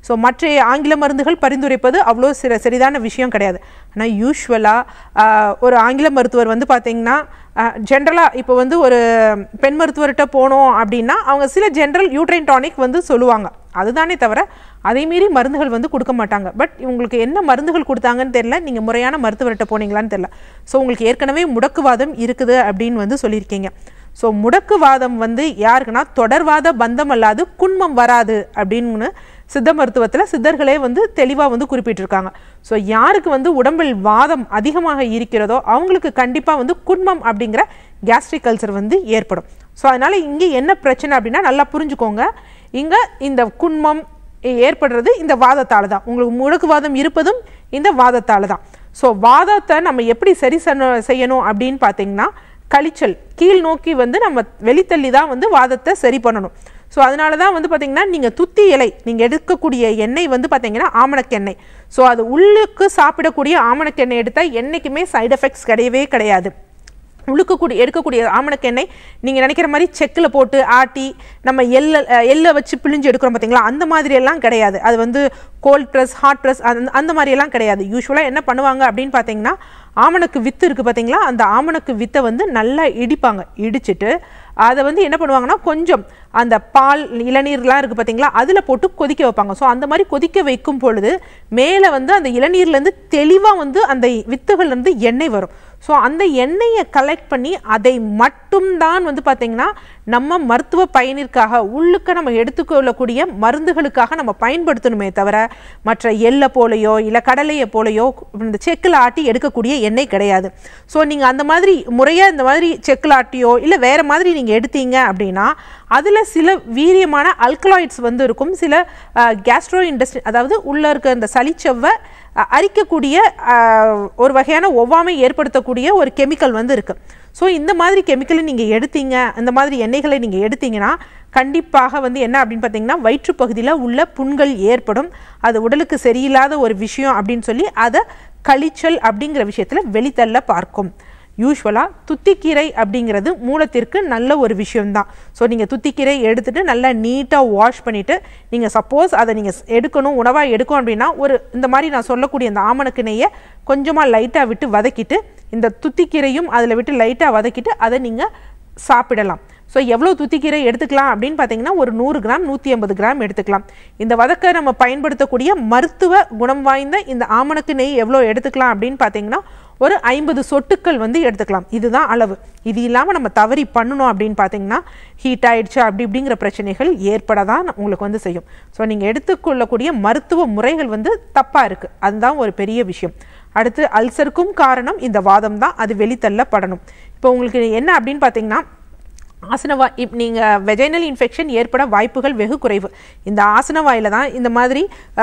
ஸோ மற்ற ஆங்கில மருந்துகள் பரிந்துரைப்பது அவ்வளோ சிற சரிதான விஷயம் கிடையாது ஆனால் யூஸ்வலாக ஒரு ஆங்கில மருத்துவர் வந்து பார்த்தீங்கன்னா ஜென்ரலாக இப்போ வந்து ஒரு பெண் மருத்துவர்கிட்ட போனோம் அப்படின்னா அவங்க சில ஜென்ரல் யூட்ரைன் டானிக் வந்து சொல்லுவாங்க அதுதானே தவிர அதே மீறி மருந்துகள் வந்து கொடுக்க மாட்டாங்க பட் உங்களுக்கு என்ன மருந்துகள் கொடுத்தாங்கன்னு தெரியல நீங்கள் முறையான மருத்துவர்கிட்ட போனீங்களான்னு தெரியல ஸோ உங்களுக்கு ஏற்கனவே முடக்குவாதம் இருக்குது அப்படின்னு வந்து சொல்லியிருக்கீங்க ஸோ முடக்குவாதம் வந்து யாருக்குன்னா தொடர்வாத பந்தம் அல்லாது குன்மம் வராது அப்படின்னு சித்த மருத்துவத்தில் சித்தர்களே வந்து தெளிவாக வந்து குறிப்பிட்டிருக்காங்க ஸோ யாருக்கு வந்து உடம்பில் வாதம் அதிகமாக இருக்கிறதோ அவங்களுக்கு கண்டிப்பாக வந்து குன்மம் அப்படிங்கிற கேஸ்ட்ரிக் அல்சர் வந்து ஏற்படும் ஸோ அதனால் இங்கே என்ன பிரச்சனை அப்படின்னா நல்லா புரிஞ்சுக்கோங்க இங்கே இந்த குன்மம் ஏற்படுறது இந்த வாதத்தால் தான் உங்களுக்கு முடக்குவாதம் இருப்பதும் இந்த வாதத்தால் தான் ஸோ வாதத்தை நம்ம எப்படி சரி சன- செய்யணும் அப்படின்னு பார்த்தீங்கன்னா கழிச்சல் கீழ் நோக்கி வந்து நம்ம வெளித்தள்ளி தான் வந்து வாதத்தை சரி பண்ணணும் ஸோ அதனால தான் வந்து பார்த்தீங்கன்னா நீங்கள் துத்தி இலை நீங்கள் எடுக்கக்கூடிய எண்ணெய் வந்து பார்த்தீங்கன்னா ஆமணக்கெண்ணெய் ஸோ அது உள்ளுக்கு சாப்பிடக்கூடிய ஆமணக்கெண்ணெய் எடுத்தால் என்றைக்குமே சைடு எஃபெக்ட்ஸ் கிடையவே கிடையாது உழுக்கக்கூடிய எடுக்கக்கூடிய ஆமணக்கெண்ணெய் நீங்கள் நினைக்கிற மாதிரி செக்கில் போட்டு ஆட்டி நம்ம எல்ல எல்லை வச்சு பிழிஞ்சு எடுக்கிறோம் பார்த்தீங்களா அந்த மாதிரி எல்லாம் கிடையாது அது வந்து கோல்ட் ப்ரெஸ் ஹாட் ப்ரெஸ் அந்த அந்த மாதிரி எல்லாம் கிடையாது யூஸ்வலாக என்ன பண்ணுவாங்க அப்படின்னு பார்த்தீங்கன்னா ஆமணக்கு வித்து இருக்குது பார்த்தீங்களா அந்த ஆமணக்கு வித்தை வந்து நல்லா இடிப்பாங்க இடிச்சிட்டு அதை வந்து என்ன பண்ணுவாங்கன்னா கொஞ்சம் அந்த பால் இளநீர்லாம் இருக்குது பார்த்தீங்களா அதில் போட்டு கொதிக்க வைப்பாங்க ஸோ அந்த மாதிரி கொதிக்க வைக்கும் பொழுது மேலே வந்து அந்த இளநீர்லேருந்து தெளிவாக வந்து அந்த வித்துகள்லேருந்து எண்ணெய் வரும் ஸோ அந்த எண்ணெயை கலெக்ட் பண்ணி அதை மட்டும்தான் வந்து பார்த்தீங்கன்னா நம்ம மருத்துவ பயனிற்காக உள்ளுக்க நம்ம எடுத்துக்கொள்ளக்கூடிய மருந்துகளுக்காக நம்ம பயன்படுத்தணுமே தவிர மற்ற எள்ளை போலையோ இல்லை கடலையை போலையோ இந்த செக்கில் ஆட்டி எடுக்கக்கூடிய எண்ணெய் கிடையாது ஸோ நீங்கள் அந்த மாதிரி முறையாக இந்த மாதிரி செக்கில் ஆட்டியோ இல்லை வேறு மாதிரி நீங்கள் எடுத்தீங்க அப்படின்னா அதில் சில வீரியமான அல்கலாய்ட்ஸ் வந்து இருக்கும் சில கேஸ்ட்ரோ இண்டஸ்ட்ரி அதாவது உள்ளே இருக்க இந்த சளிச்சவ்வை அஹ், அரிக்கக்கூடிய அஹ், ஒரு வகையான ஒவ்வாமை ஏற்படுத்தக்கூடிய ஒரு கெமிக்கல் வந்து இருக்குது ஸோ இந்த மாதிரி கெமிக்கலை நீங்கள் எடுத்தீங்க இந்த மாதிரி எண்ணெய்களை நீங்கள் எடுத்தீங்கன்னா கண்டிப்பாக வந்து என்ன அப்படின்னு பார்த்தீங்கன்னா வயிற்றுப்பகுதியில் உள்ள புண்கள் ஏற்படும் அது உடலுக்கு சரியில்லாத ஒரு விஷயம் அப்படின்னு சொல்லி அதை கழிச்சல் அப்படிங்கிற விஷயத்தில் வெளித்தள்ள பார்க்கும் யூஸ்வலாக துத்திக்கீரை அப்படிங்கிறது மூலத்திற்கு நல்ல ஒரு விஷயம்தான் ஸோ நீங்கள் துத்திக்கீரை எடுத்துட்டு நல்லா நீட்டாக வாஷ் பண்ணிவிட்டு நீங்கள் சப்போஸ் அதை நீங்கள் எடுக்கணும் உணவாக எடுக்கணும் அப்படின்னா ஒரு இந்த மாதிரி நான் சொல்லக்கூடிய இந்த ஆமணக்கு நெய்யை கொஞ்சமாக லைட்டாக விட்டு வதக்கிட்டு இந்த துத்திக்கீரையும் அதில் விட்டு லைட்டாக வதக்கிட்டு அதை நீங்கள் சாப்பிடலாம் ஸோ எவ்வளோ துத்திக்கீரை எடுத்துக்கலாம் அப்படின்னு பார்த்தீங்கன்னா ஒரு நூறு கிராம் நூற்றி ஐம்பது கிராம் எடுத்துக்கலாம் இந்த வதக்க நம்ம பயன்படுத்தக்கூடிய மருத்துவ குணம் வாய்ந்த இந்த ஆமணக்கு நெய் எவ்வளோ எடுத்துக்கலாம் அப்படின்னு பார்த்தீங்கன்னா ஒரு ஐம்பது சொட்டுக்கள் வந்து எடுத்துக்கலாம் இதுதான் அளவு இது இல்லாமல் நம்ம தவறி பண்ணணும் அப்படின்னு பார்த்தீங்கன்னா ஹீட் ஆயிடுச்சு அப்படி இப்படிங்கிற பிரச்சனைகள் ஏற்பட தான் உங்களுக்கு வந்து செய்யும் ஸோ நீங்கள் எடுத்துக்கொள்ளக்கூடிய மருத்துவ முறைகள் வந்து தப்பாக இருக்குது அதுதான் ஒரு பெரிய விஷயம் அடுத்து அல்சருக்கும் காரணம் இந்த வாதம் தான் அது வெளித்தள்ளப்படணும் இப்போ உங்களுக்கு என்ன அப்படின்னு பார்த்தீங்கன்னா ஆசனவா இப் நீங்கள் வெஜைனல் இன்ஃபெக்ஷன் ஏற்பட வாய்ப்புகள் வெகு குறைவு இந்த ஆசனவாயில் தான் இந்த மாதிரி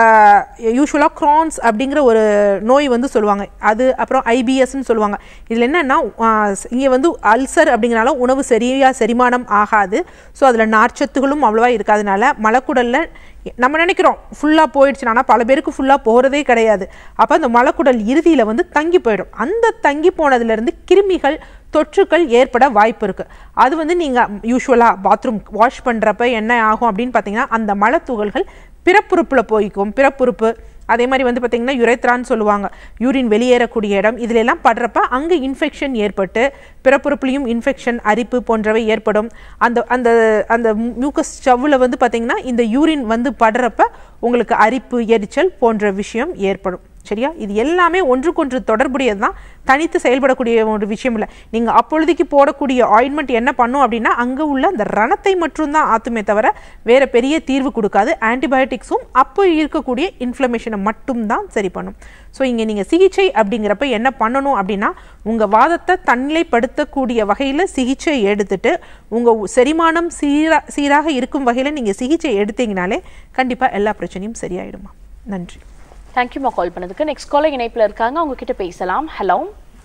யூஸ்வலாக க்ரான்ஸ் அப்படிங்கிற ஒரு நோய் வந்து சொல்லுவாங்க அது அப்புறம் ஐபிஎஸ்ன்னு சொல்லுவாங்க இதில் என்னென்னா இங்கே வந்து அல்சர் அப்படிங்கிறனால உணவு சரியாக செரிமானம் ஆகாது ஸோ அதில் நார்ச்சத்துகளும் அவ்வளோவா இருக்காதனால மலக்குடலில் நம்ம நினைக்கிறோம் ஃபுல்லாக போயிடுச்சு ஆனால் பல பேருக்கு ஃபுல்லாக போகிறதே கிடையாது அப்போ அந்த மலக்குடல் இறுதியில் வந்து தங்கி போயிடும் அந்த தங்கி போனதுலேருந்து கிருமிகள் தொற்றுக்கள் ஏற்பட வாய்ப்பு இருக்குது அது வந்து நீங்கள் யூஸ்வலாக பாத்ரூம் வாஷ் பண்ணுறப்ப என்ன ஆகும் அப்படின்னு பார்த்தீங்கன்னா அந்த மலத்துகள்கள் பிறப்புறுப்பில் போய்க்கும் பிறப்புறுப்பு அதே மாதிரி வந்து பார்த்தீங்கன்னா யுரைத்ரான்னு சொல்லுவாங்க யூரின் வெளியேறக்கூடிய இடம் இதுல எல்லாம் படுறப்ப அங்கே இன்ஃபெக்ஷன் ஏற்பட்டு பிறப்புறுப்புலையும் இன்ஃபெக்ஷன் அரிப்பு போன்றவை ஏற்படும் அந்த அந்த அந்த மியூக்கஸ் சவ்வில் வந்து பார்த்தீங்கன்னா இந்த யூரின் வந்து படுறப்ப உங்களுக்கு அரிப்பு எரிச்சல் போன்ற விஷயம் ஏற்படும் சரியா இது எல்லாமே ஒன்றுக்கொன்று தொடர்புடையது தான் தனித்து செயல்படக்கூடிய ஒரு விஷயம் இல்லை நீங்கள் அப்பொழுதைக்கு போடக்கூடிய ஆயின்மெண்ட் என்ன பண்ணும் அப்படின்னா அங்கே உள்ள அந்த ரணத்தை மட்டும்தான் ஆத்துமே தவிர வேற பெரிய தீர்வு கொடுக்காது ஆன்டிபயோட்டிக்ஸும் அப்போ இருக்கக்கூடிய இன்ஃப்ளமேஷனை மட்டும்தான் சரி பண்ணும் ஸோ இங்கே நீங்கள் சிகிச்சை அப்படிங்கிறப்ப என்ன பண்ணணும் அப்படின்னா உங்கள் வாதத்தை தன்னிலைப்படுத்தக்கூடிய வகையில் சிகிச்சை எடுத்துட்டு உங்கள் செரிமானம் சீரா சீராக இருக்கும் வகையில் நீங்கள் சிகிச்சை எடுத்தீங்கனாலே கண்டிப்பாக எல்லா பிரச்சனையும் சரியாயிடுமா நன்றி தேங்க்யூமா கால் பண்ணதுக்கு நெக்ஸ்ட் காலர் இணைப்புல இருக்காங்க அவங்க கிட்ட பேசலாம் ஹலோ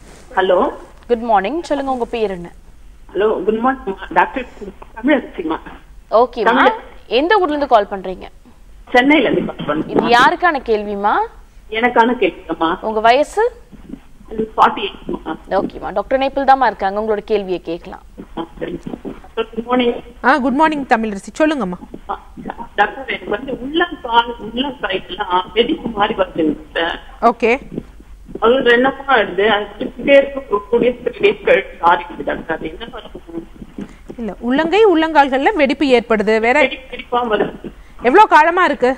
ஹலோ குட் மார்னிங் சொல்லுங்க உங்க பேர் என்ன ஹலோ குட் மார்னிங் டாக்டர் தமிழரசிமா ஓகேமா தமிழ். எந்த ஊர்ல இருந்து கால் பண்றீங்க சென்னையில இருந்து கால் இது பண்ணுறேன் யாருக்கான கேள்விமா எனக்கான கேட்குமா உங்க வயசு ஃபார்ட்டி எயிட் ஓகேமா டாக்டர் இணைப்பில் தாம்மா இருக்காங்க உங்களோட கேள்வியை கேட்கலாம் சரிங்க குட் மார்னிங் ஆ குட் மார்னிங் தமிழரசி சொல்லுங்கம்மா டாக்டர் எனக்கு வந்து உள்ளங்கால் உள்ளங்காய்க்கெல்லாம் வெடிப்பு மாதிரி வருது ஓகே அது ரெண்டு மூணு ஆயிடுது அது திருப்பிட்டே இருக்கு டூ டேஸ் த்ரீ டேஸ் கழிச்சு ஆறிடுது டாக்டர் அது என்ன பண்ணுறது இல்ல உள்ளங்கை உள்ளங்கால்கள்ல வெடிப்பு ஏற்படுது வேற வெடிப்பு வெடிப்பா வருது எவ்வளவு காலமா இருக்கு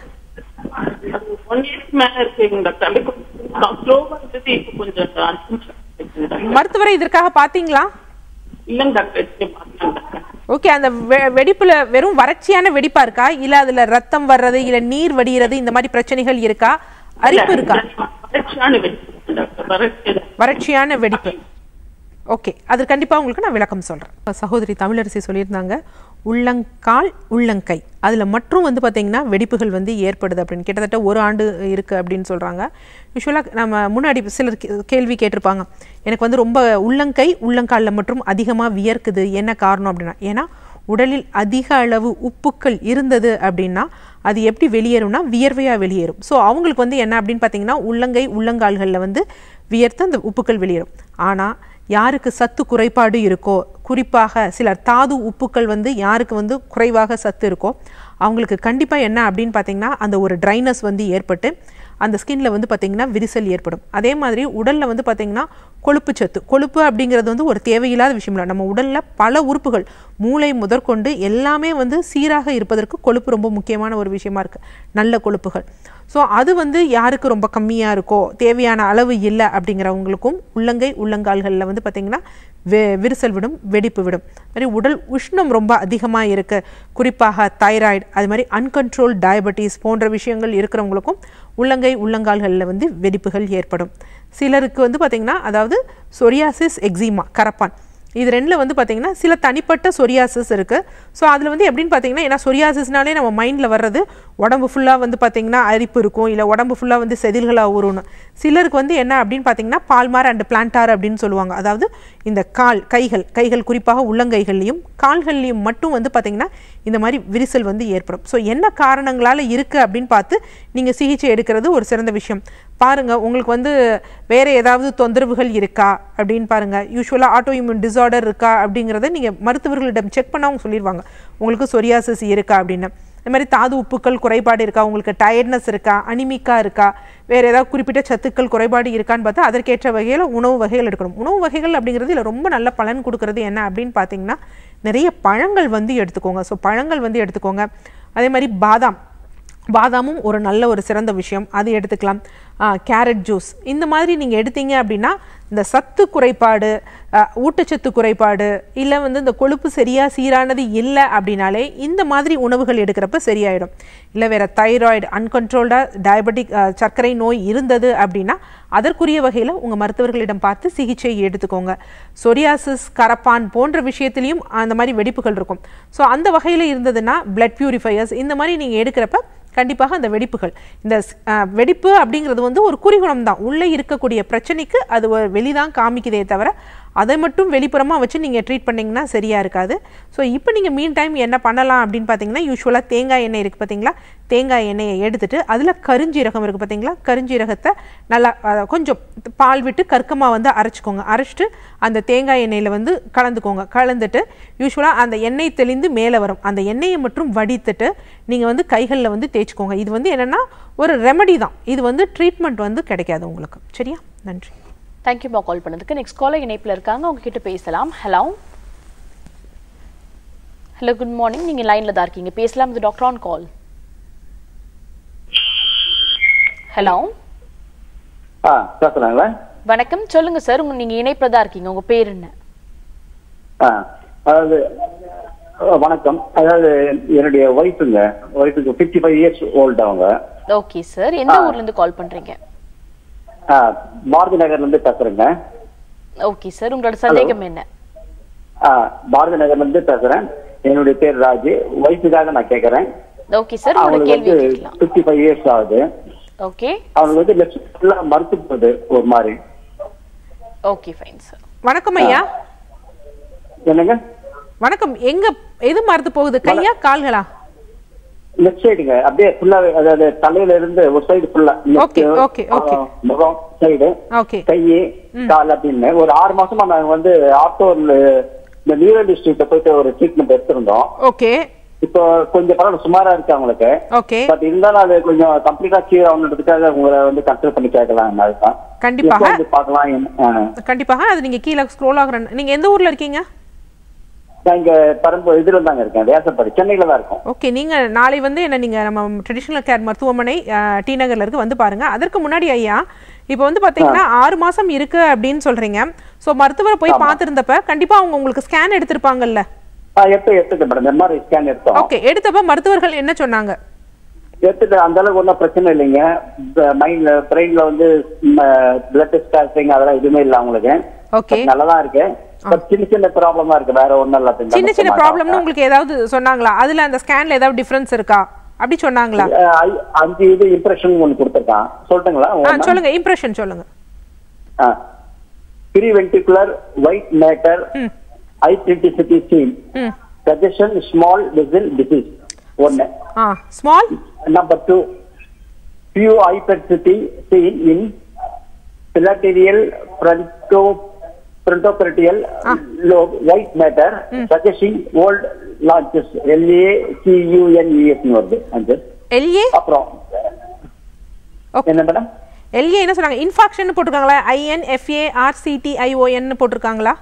அது ஒன் இயர்ஸ் மேல இருக்குங்க டாக்டர் அப்படியே கொஞ்சம் ஸ்லோவா இருந்தது இப்போ கொஞ்சம் அஞ்சு நிமிஷம் இருக்குது டாக்டர். மருத்துவரை இதற்காக பாத்தீங்களா இல்லைங்க டாக்டர் இப்படி பார்க்கலாம் டாக்டர் ஓகே அந்த வெ- வெடிப்புல வெறும் வறட்சியான வெடிப்பா இருக்கா இல்ல அதுல ரத்தம் வர்றது இல்ல நீர் வடிகிறது இந்த மாதிரி பிரச்சனைகள் இருக்கா அரிப்பு இருக்கா வறட்சியான வெடிப்பு டாக்டர் வறட்சி வறட்சியான வெடிப்பு ஓகே அது கண்டிப்பா உங்களுக்கு நான் விளக்கம் சொல்றேன் சகோதரி தமிழரசி சொல்லியிருந்தாங்க உள்ளங்கால் உள்ளங்கை அதுல மற்றும் வந்து பாத்தீங்கன்னா வெடிப்புகள் வந்து ஏற்படுது அப்படின்னு கிட்டத்தட்ட ஒரு ஆண்டு இருக்கு அப்படின்னு சொல்றாங்க யூஸ்வலாக நம்ம முன்னாடி சிலர் கே- கேள்வி கேட்டிருப்பாங்க எனக்கு வந்து ரொம்ப உள்ளங்கை உள்ளங்காலில் மற்றும் அதிகமா வியர்க்குது என்ன காரணம் அப்படின்னா ஏன்னா உடலில் அதிக அளவு உப்புக்கள் இருந்தது அப்படின்னா அது எப்படி வெளியேறும்னா வியர்வையா வெளியேறும் ஸோ அவங்களுக்கு வந்து என்ன அப்படின்னு பார்த்தீங்கன்னா உள்ளங்கை உள்ளங்கால்களில் வந்து வியர்த்து அந்த உப்புக்கள் வெளியேறும் ஆனால் யாருக்கு சத்து குறைபாடு இருக்கோ குறிப்பாக சிலர் தாது உப்புக்கள் வந்து யாருக்கு வந்து குறைவாக சத்து இருக்கோ அவங்களுக்கு கண்டிப்பாக என்ன அப்படின்னு பார்த்தீங்கன்னா அந்த ஒரு ட்ரைனஸ் வந்து ஏற்பட்டு அந்த ஸ்கின்ல வந்து பார்த்தீங்கன்னா விரிசல் ஏற்படும் அதே மாதிரி உடல்ல வந்து பார்த்தீங்கன்னா கொழுப்பு சத்து கொழுப்பு அப்படிங்கிறது வந்து ஒரு தேவையில்லாத விஷயம் இல்லை நம்ம உடல்ல பல உறுப்புகள் மூளை முதற்கொண்டு எல்லாமே வந்து சீராக இருப்பதற்கு கொழுப்பு ரொம்ப முக்கியமான ஒரு விஷயமா இருக்கு நல்ல கொழுப்புகள் ஸோ அது வந்து யாருக்கு ரொம்ப கம்மியாக இருக்கோ தேவையான அளவு இல்லை அப்படிங்கிறவங்களுக்கும் உள்ளங்கை உள்ளங்கால்களில் வந்து பார்த்தீங்கன்னா வெ விரிசல் விடும் வெடிப்பு விடும் மாதிரி உடல் உஷ்ணம் ரொம்ப அதிகமாக இருக்கு குறிப்பாக தைராய்டு அது மாதிரி அன்கண்ட்ரோல் டயபெட்டிஸ் போன்ற விஷயங்கள் இருக்கிறவங்களுக்கும் உள்ளங்கை உள்ளங்கால்களில் வந்து வெடிப்புகள் ஏற்படும் சிலருக்கு வந்து பார்த்தீங்கன்னா அதாவது சொரியாசிஸ் எக்ஸிமா கரப்பான் இது ரெண்டில் வந்து பார்த்தீங்கன்னா சில தனிப்பட்ட சொரியாசிஸ் இருக்குது ஸோ அதில் வந்து எப்படின்னு பார்த்தீங்கன்னா ஏன்னா சொரியாசிஸ்னாலே நம்ம மைண்டில் வர்றது உடம்பு ஃபுல்லாக வந்து பார்த்தீங்கன்னா அரிப்பு இருக்கும் இல்லை உடம்பு ஃபுல்லாக வந்து செதில்களாக ஊறணும் சிலருக்கு வந்து என்ன அப்படின்னு பார்த்தீங்கன்னா பால்மார் அண்ட் பிளான்டார் அப்படின்னு சொல்லுவாங்க அதாவது இந்த கால் கைகள் கைகள் குறிப்பாக உள்ளங்கைகள்லையும் கால்கள்லையும் மட்டும் வந்து பார்த்தீங்கன்னா இந்த மாதிரி விரிசல் வந்து ஏற்படும் ஸோ என்ன காரணங்களால் இருக்குது அப்படின்னு பார்த்து நீங்கள் சிகிச்சை எடுக்கிறது ஒரு சிறந்த விஷயம் பாருங்க உங்களுக்கு வந்து வேற ஏதாவது தொந்தரவுகள் இருக்கா அப்படின்னு பாருங்க யூஸ்வலாக ஆட்டோ இம்யூன் டிசார்டர் இருக்கா அப்படிங்கிறத நீங்கள் மருத்துவர்களிடம் செக் பண்ண அவங்க சொல்லிடுவாங்க உங்களுக்கு சொரியாசிஸ் இருக்கா அப்படின்னு இந்த மாதிரி தாது உப்புக்கள் குறைபாடு இருக்கா உங்களுக்கு டயர்ட்னஸ் இருக்கா அனிமிக்கா இருக்கா வேற ஏதாவது குறிப்பிட்ட சத்துக்கள் குறைபாடு இருக்கான்னு பார்த்தா அதற்கேற்ற வகையில் உணவு வகைகள் எடுக்கணும் உணவு வகைகள் அப்படிங்கிறது இதில் ரொம்ப நல்ல பலன் கொடுக்கறது என்ன அப்படின்னு பார்த்தீங்கன்னா நிறைய பழங்கள் வந்து எடுத்துக்கோங்க ஸோ பழங்கள் வந்து எடுத்துக்கோங்க அதே மாதிரி பாதாம் பாதாமும் ஒரு நல்ல ஒரு சிறந்த விஷயம் அது எடுத்துக்கலாம் கேரட் ஜூஸ் இந்த மாதிரி நீங்கள் எடுத்தீங்க அப்படின்னா இந்த சத்து குறைபாடு ஆ, ஊட்டச்சத்து குறைபாடு இல்லை வந்து இந்த கொழுப்பு சரியாக சீரானது இல்லை அப்படின்னாலே இந்த மாதிரி உணவுகள் எடுக்கிறப்ப சரியாயிடும் இல்லை வேற தைராய்டு அன்கண்ட்ரோல்டாக டயபெட்டிக் சர்க்கரை நோய் இருந்தது அப்படின்னா அதற்குரிய வகையில் உங்கள் மருத்துவர்களிடம் பார்த்து சிகிச்சை எடுத்துக்கோங்க சொரியாசிஸ் கரப்பான் போன்ற விஷயத்திலையும் அந்த மாதிரி வெடிப்புகள் இருக்கும் ஸோ அந்த வகையில் இருந்ததுன்னா பிளட் பியூரிஃபையர்ஸ் இந்த மாதிரி நீங்கள் எடுக்கிறப்ப கண்டிப்பாக அந்த வெடிப்புகள் இந்த ஸ்- அஹ், வெடிப்பு அப்படிங்கிறது வந்து ஒரு குறிகுணம் தான் உள்ளே இருக்கக்கூடிய பிரச்சனைக்கு அது ஒரு வெளிதான் காமிக்குதே தவிர அதை மட்டும் வெளிப்புறமாக வச்சு நீங்கள் ட்ரீட் பண்ணீங்கன்னா சரியா இருக்காது ஸோ இப்போ நீங்கள் மீன் டைம் என்ன பண்ணலாம் அப்படின்னு பார்த்தீங்கன்னா யூஸ்வலாக தேங்காய் எண்ணெய் இருக்குது பார்த்தீங்களா தேங்காய் எண்ணெயை எடுத்துட்டு அதில் கருஞ்சீரகம் இருக்குது பார்த்தீங்களா கருஞ்சீரகத்தை நல்லா அஹ், கொஞ்சம் பால் விட்டு கற்கமாக வந்து அரைச்சிக்கோங்க அரைச்சிட்டு அந்த தேங்காய் எண்ணெயில் வந்து கலந்துக்கோங்க கலந்துட்டு யூஸ்வலாக அந்த எண்ணெய் தெளிந்து மேலே வரும் அந்த எண்ணெயை மட்டும் வடித்துட்டு நீங்கள் வந்து கைகளில் வந்து தேய்ச்சிக்கோங்க இது வந்து என்னென்னா ஒரு ரெமடி தான் இது வந்து ட்ரீட்மெண்ட் வந்து கிடைக்காது உங்களுக்கு சரியா நன்றி தேங்க்யூமா கால் பண்ணதுக்கு நெக்ஸ்ட் காலர் இணைப்புல இருக்காங்க அவங்க கிட்ட பேசலாம் ஹலோ ஹலோ குட் மார்னிங் நீங்க லைன்ல தான் இருக்கீங்க பேசலாம் இது டாக்டர் ஆன் கால் ஹலோ ஆ பேசுறாங்களா வணக்கம் சொல்லுங்க சார் உங்க நீங்க இணைப்புல தான் இருக்கீங்க உங்க பேர் என்ன ஆ அதாவது அஹ், வணக்கம் அதாவது என்னுடைய ஒய்ஃபுங்க ஒய்ஃபுக்கு ஃபிஃப்டி ஃபைவ் இயர்ஸ் ஓல்டு அவங்க ஓகே சார் எந்த ஊர்ல இருந்து கால் பண்றீங்க ஆ, பாரதி நகர்ல இருந்து பேசுறேங்க ஓகே சார் உங்களோட சந்தேகம் என்ன ஆ, பாரதி நகர்ல இருந்து பேசுறேன் என்னுடைய பேர் ராஜு ஒய்ஃபுக்காக நான் கேட்கறேன் ஓகே சார் உங்களோட அவங்களுக்கு கேள்வி வந்து கேட்கலாம் ஃபிஃப்டி ஃபைவ் இயர்ஸ் ஆகுது ஓகே அவங்களுக்கு வந்து லெஃப்ட் ஃபுல்லா மறுத்து போகுது ஒரு மாதிரி ஓகே ஃபைன் சார் வணக்கம் ஐயா என்னங்க வணக்கம் எங்க எது மறுத்து போகுது கையா கால்களா லெஃப்ட் சைடுங்க அப்படியே ஃபுல்லா அதாவது தலையில இருந்து ஒரு சைடு ஃபுல்லா Okay, okay, okay. முகம் சைடு ஓகே கை கால் அப்படின்னு ஒரு ஆறு மாசமா நாங்க வந்து ஆட்டோ இந்த நியூரல் டிஸ்ட்ரிக்ட போயிட்டு ஒரு ட்ரீட்மெண்ட் எடுத்திருந்தோம் ஓகே இப்போ கொஞ்சம் பரவாயில்ல சுமாரா இருக்கு அவங்களுக்கு ஓகே பட் இருந்தாலும் அது கொஞ்சம் கம்ப்ளீட்டா கியூர் ஆகணுன்றதுக்காக உங்களை வந்து கன்சிடர் பண்ணி கேட்கலாம் அதுதான் கண்டிப்பாக. எப்போ வந்து பார்க்கலாம் என்ன- ஆ. கண்டிப்பாக அது நீங்க கீழே ஸ்க்ரோல் ஆகுற நீங்க எந்த ஊர்ல இருக்கீங்க நான் இங்க பரம்பு இதுல தாங்க இருக்கேன் வேசப்பாடி சென்னையில தான் இருக்கோம் ஓகே நீங்க நாளை வந்து என்ன நீங்க நம்ம ட்ரெடிஷனல் கேர் மருத்துவமனை அஹ், டி நகர்ல இருக்கு வந்து பாருங்க அதற்கு முன்னாடி ஐயா இப்போ வந்து பாத்தீங்கன்னா ஆறு மாசம் இருக்கு அப்படின்னு சொல்றீங்க சோ மருத்துவரை போய் பார்த்திருந்தப்ப கண்டிப்பா அவங்க உங்களுக்கு ஸ்கேன் எடுத்திருப்பாங்கல்ல ஆ, எடுத்து எடுத்துட்டேன் மேடம் எம்ஆர்ஐ ஸ்கேன் எடுத்தோம் ஓகே எடுத்தப்ப மருத்துவர்கள் என்ன சொன்னாங்க எடுத்துட்டு அந்த அளவுக்கு ஒன்றும் பிரச்சனை இல்லைங்க மைண்ட்ல பிரெயின்ல வந்து பிளட் ஸ்டார்டிங் அதெல்லாம் எதுவுமே இல்லை அவங்களுக்கு ஓகே But நல்லாதான் இருக்கு பட் சின்ன சின்ன ப்ராப்ளமா இருக்கு வேற ஒண்ணும் இல்ல பின்ன சின்ன சின்ன மட்டும் ப்ராப்ளம்னு உங்களுக்கு ஏதாவது சொன்னாங்களா அதுல அந்த ஸ்கேன்ல ஏதாவது டிஃபரன்ஸ் இருக்கா அப்படி சொன்னாங்களா அஹ் ஐ- அஞ்சு இது இம்ப்ரெஷன் ஒன்று கொடுத்துருக்கான் சொல்லட்டுங்களா ஆ சொல்லுங்க இம்ப்ரெஷன் சொல்லுங்க ப்ரீவென்டிகுலர் ஒயிட் மேட்டர் ம். ஐடென்டிசிட்டி சீன் ம் சஜஷன் ஸ்மால் விசில் டிசீஸ் ஒன்னு ஆ small number two few hypercity seen in bilateral fronto frontoperitial lobe white matter suggesting old launches L A C U N E S னு வருது அது எல்ஏ அப்புறம் Okay. என்ன மேடம் எல்ஏ என்ன சொன்னாங்க இன்ஃபாக்ஷன் போட்டிருக்காங்களா ஐஎன் எஃப்ஏ ஆர்சிடி ஐஓஎன் போட்டிருக்காங்களா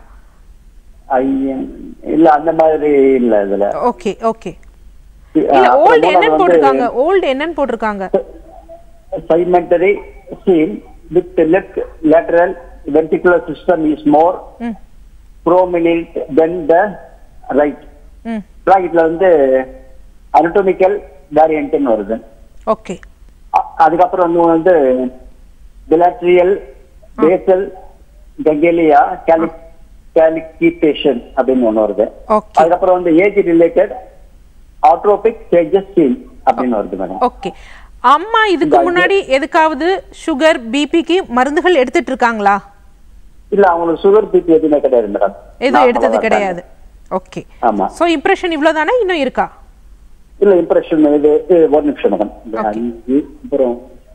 ஐயன் இல்ல அந்த மாதிரி இல்ல இதுல ஓகே ஓகே இல்ல அப்புறம் ஓல்டு மூணாவது என்னன்னு வந்து போட்டிருக்காங்க ஓல்டு என்னன்னு போட்டிருக்காங்க segmentary seen with the left lateral ventricular system is more ம் prominent than the right ம் இதுல வந்து anatomical variant ன்னு வருது ஓகே அ- அதுக்கப்புறம் வந்து வந்து bilateral basal ganglia calic calicipation அப்படின்னு ஒண்ணு வருது ஓகே அதுக்கப்புறம் வந்து age related atrophic changes seen அப்படின்னு வருது மேடம் ஓகே அம்மா இதுக்கு முன்னாடி எதுக்காவது சுகர் பிபிக்கு மருந்துகள் எடுத்துட்டு இருக்காங்களா இல்ல அவங்களுக்கு சுகர் பிபி எதுவுமே கிடையாது மேடம் எதுவும் எடுத்தது கிடையாது ஓகே ஆமா சோ இம்ப்ரெஷன் இவ்வளவுதானே இன்னும் இருக்கா இல்ல இம்ப்ரெஷன் இது இது ஒரு நிமிஷம் மேடம் இந்த Okay. அஞ்சு அப்புறம்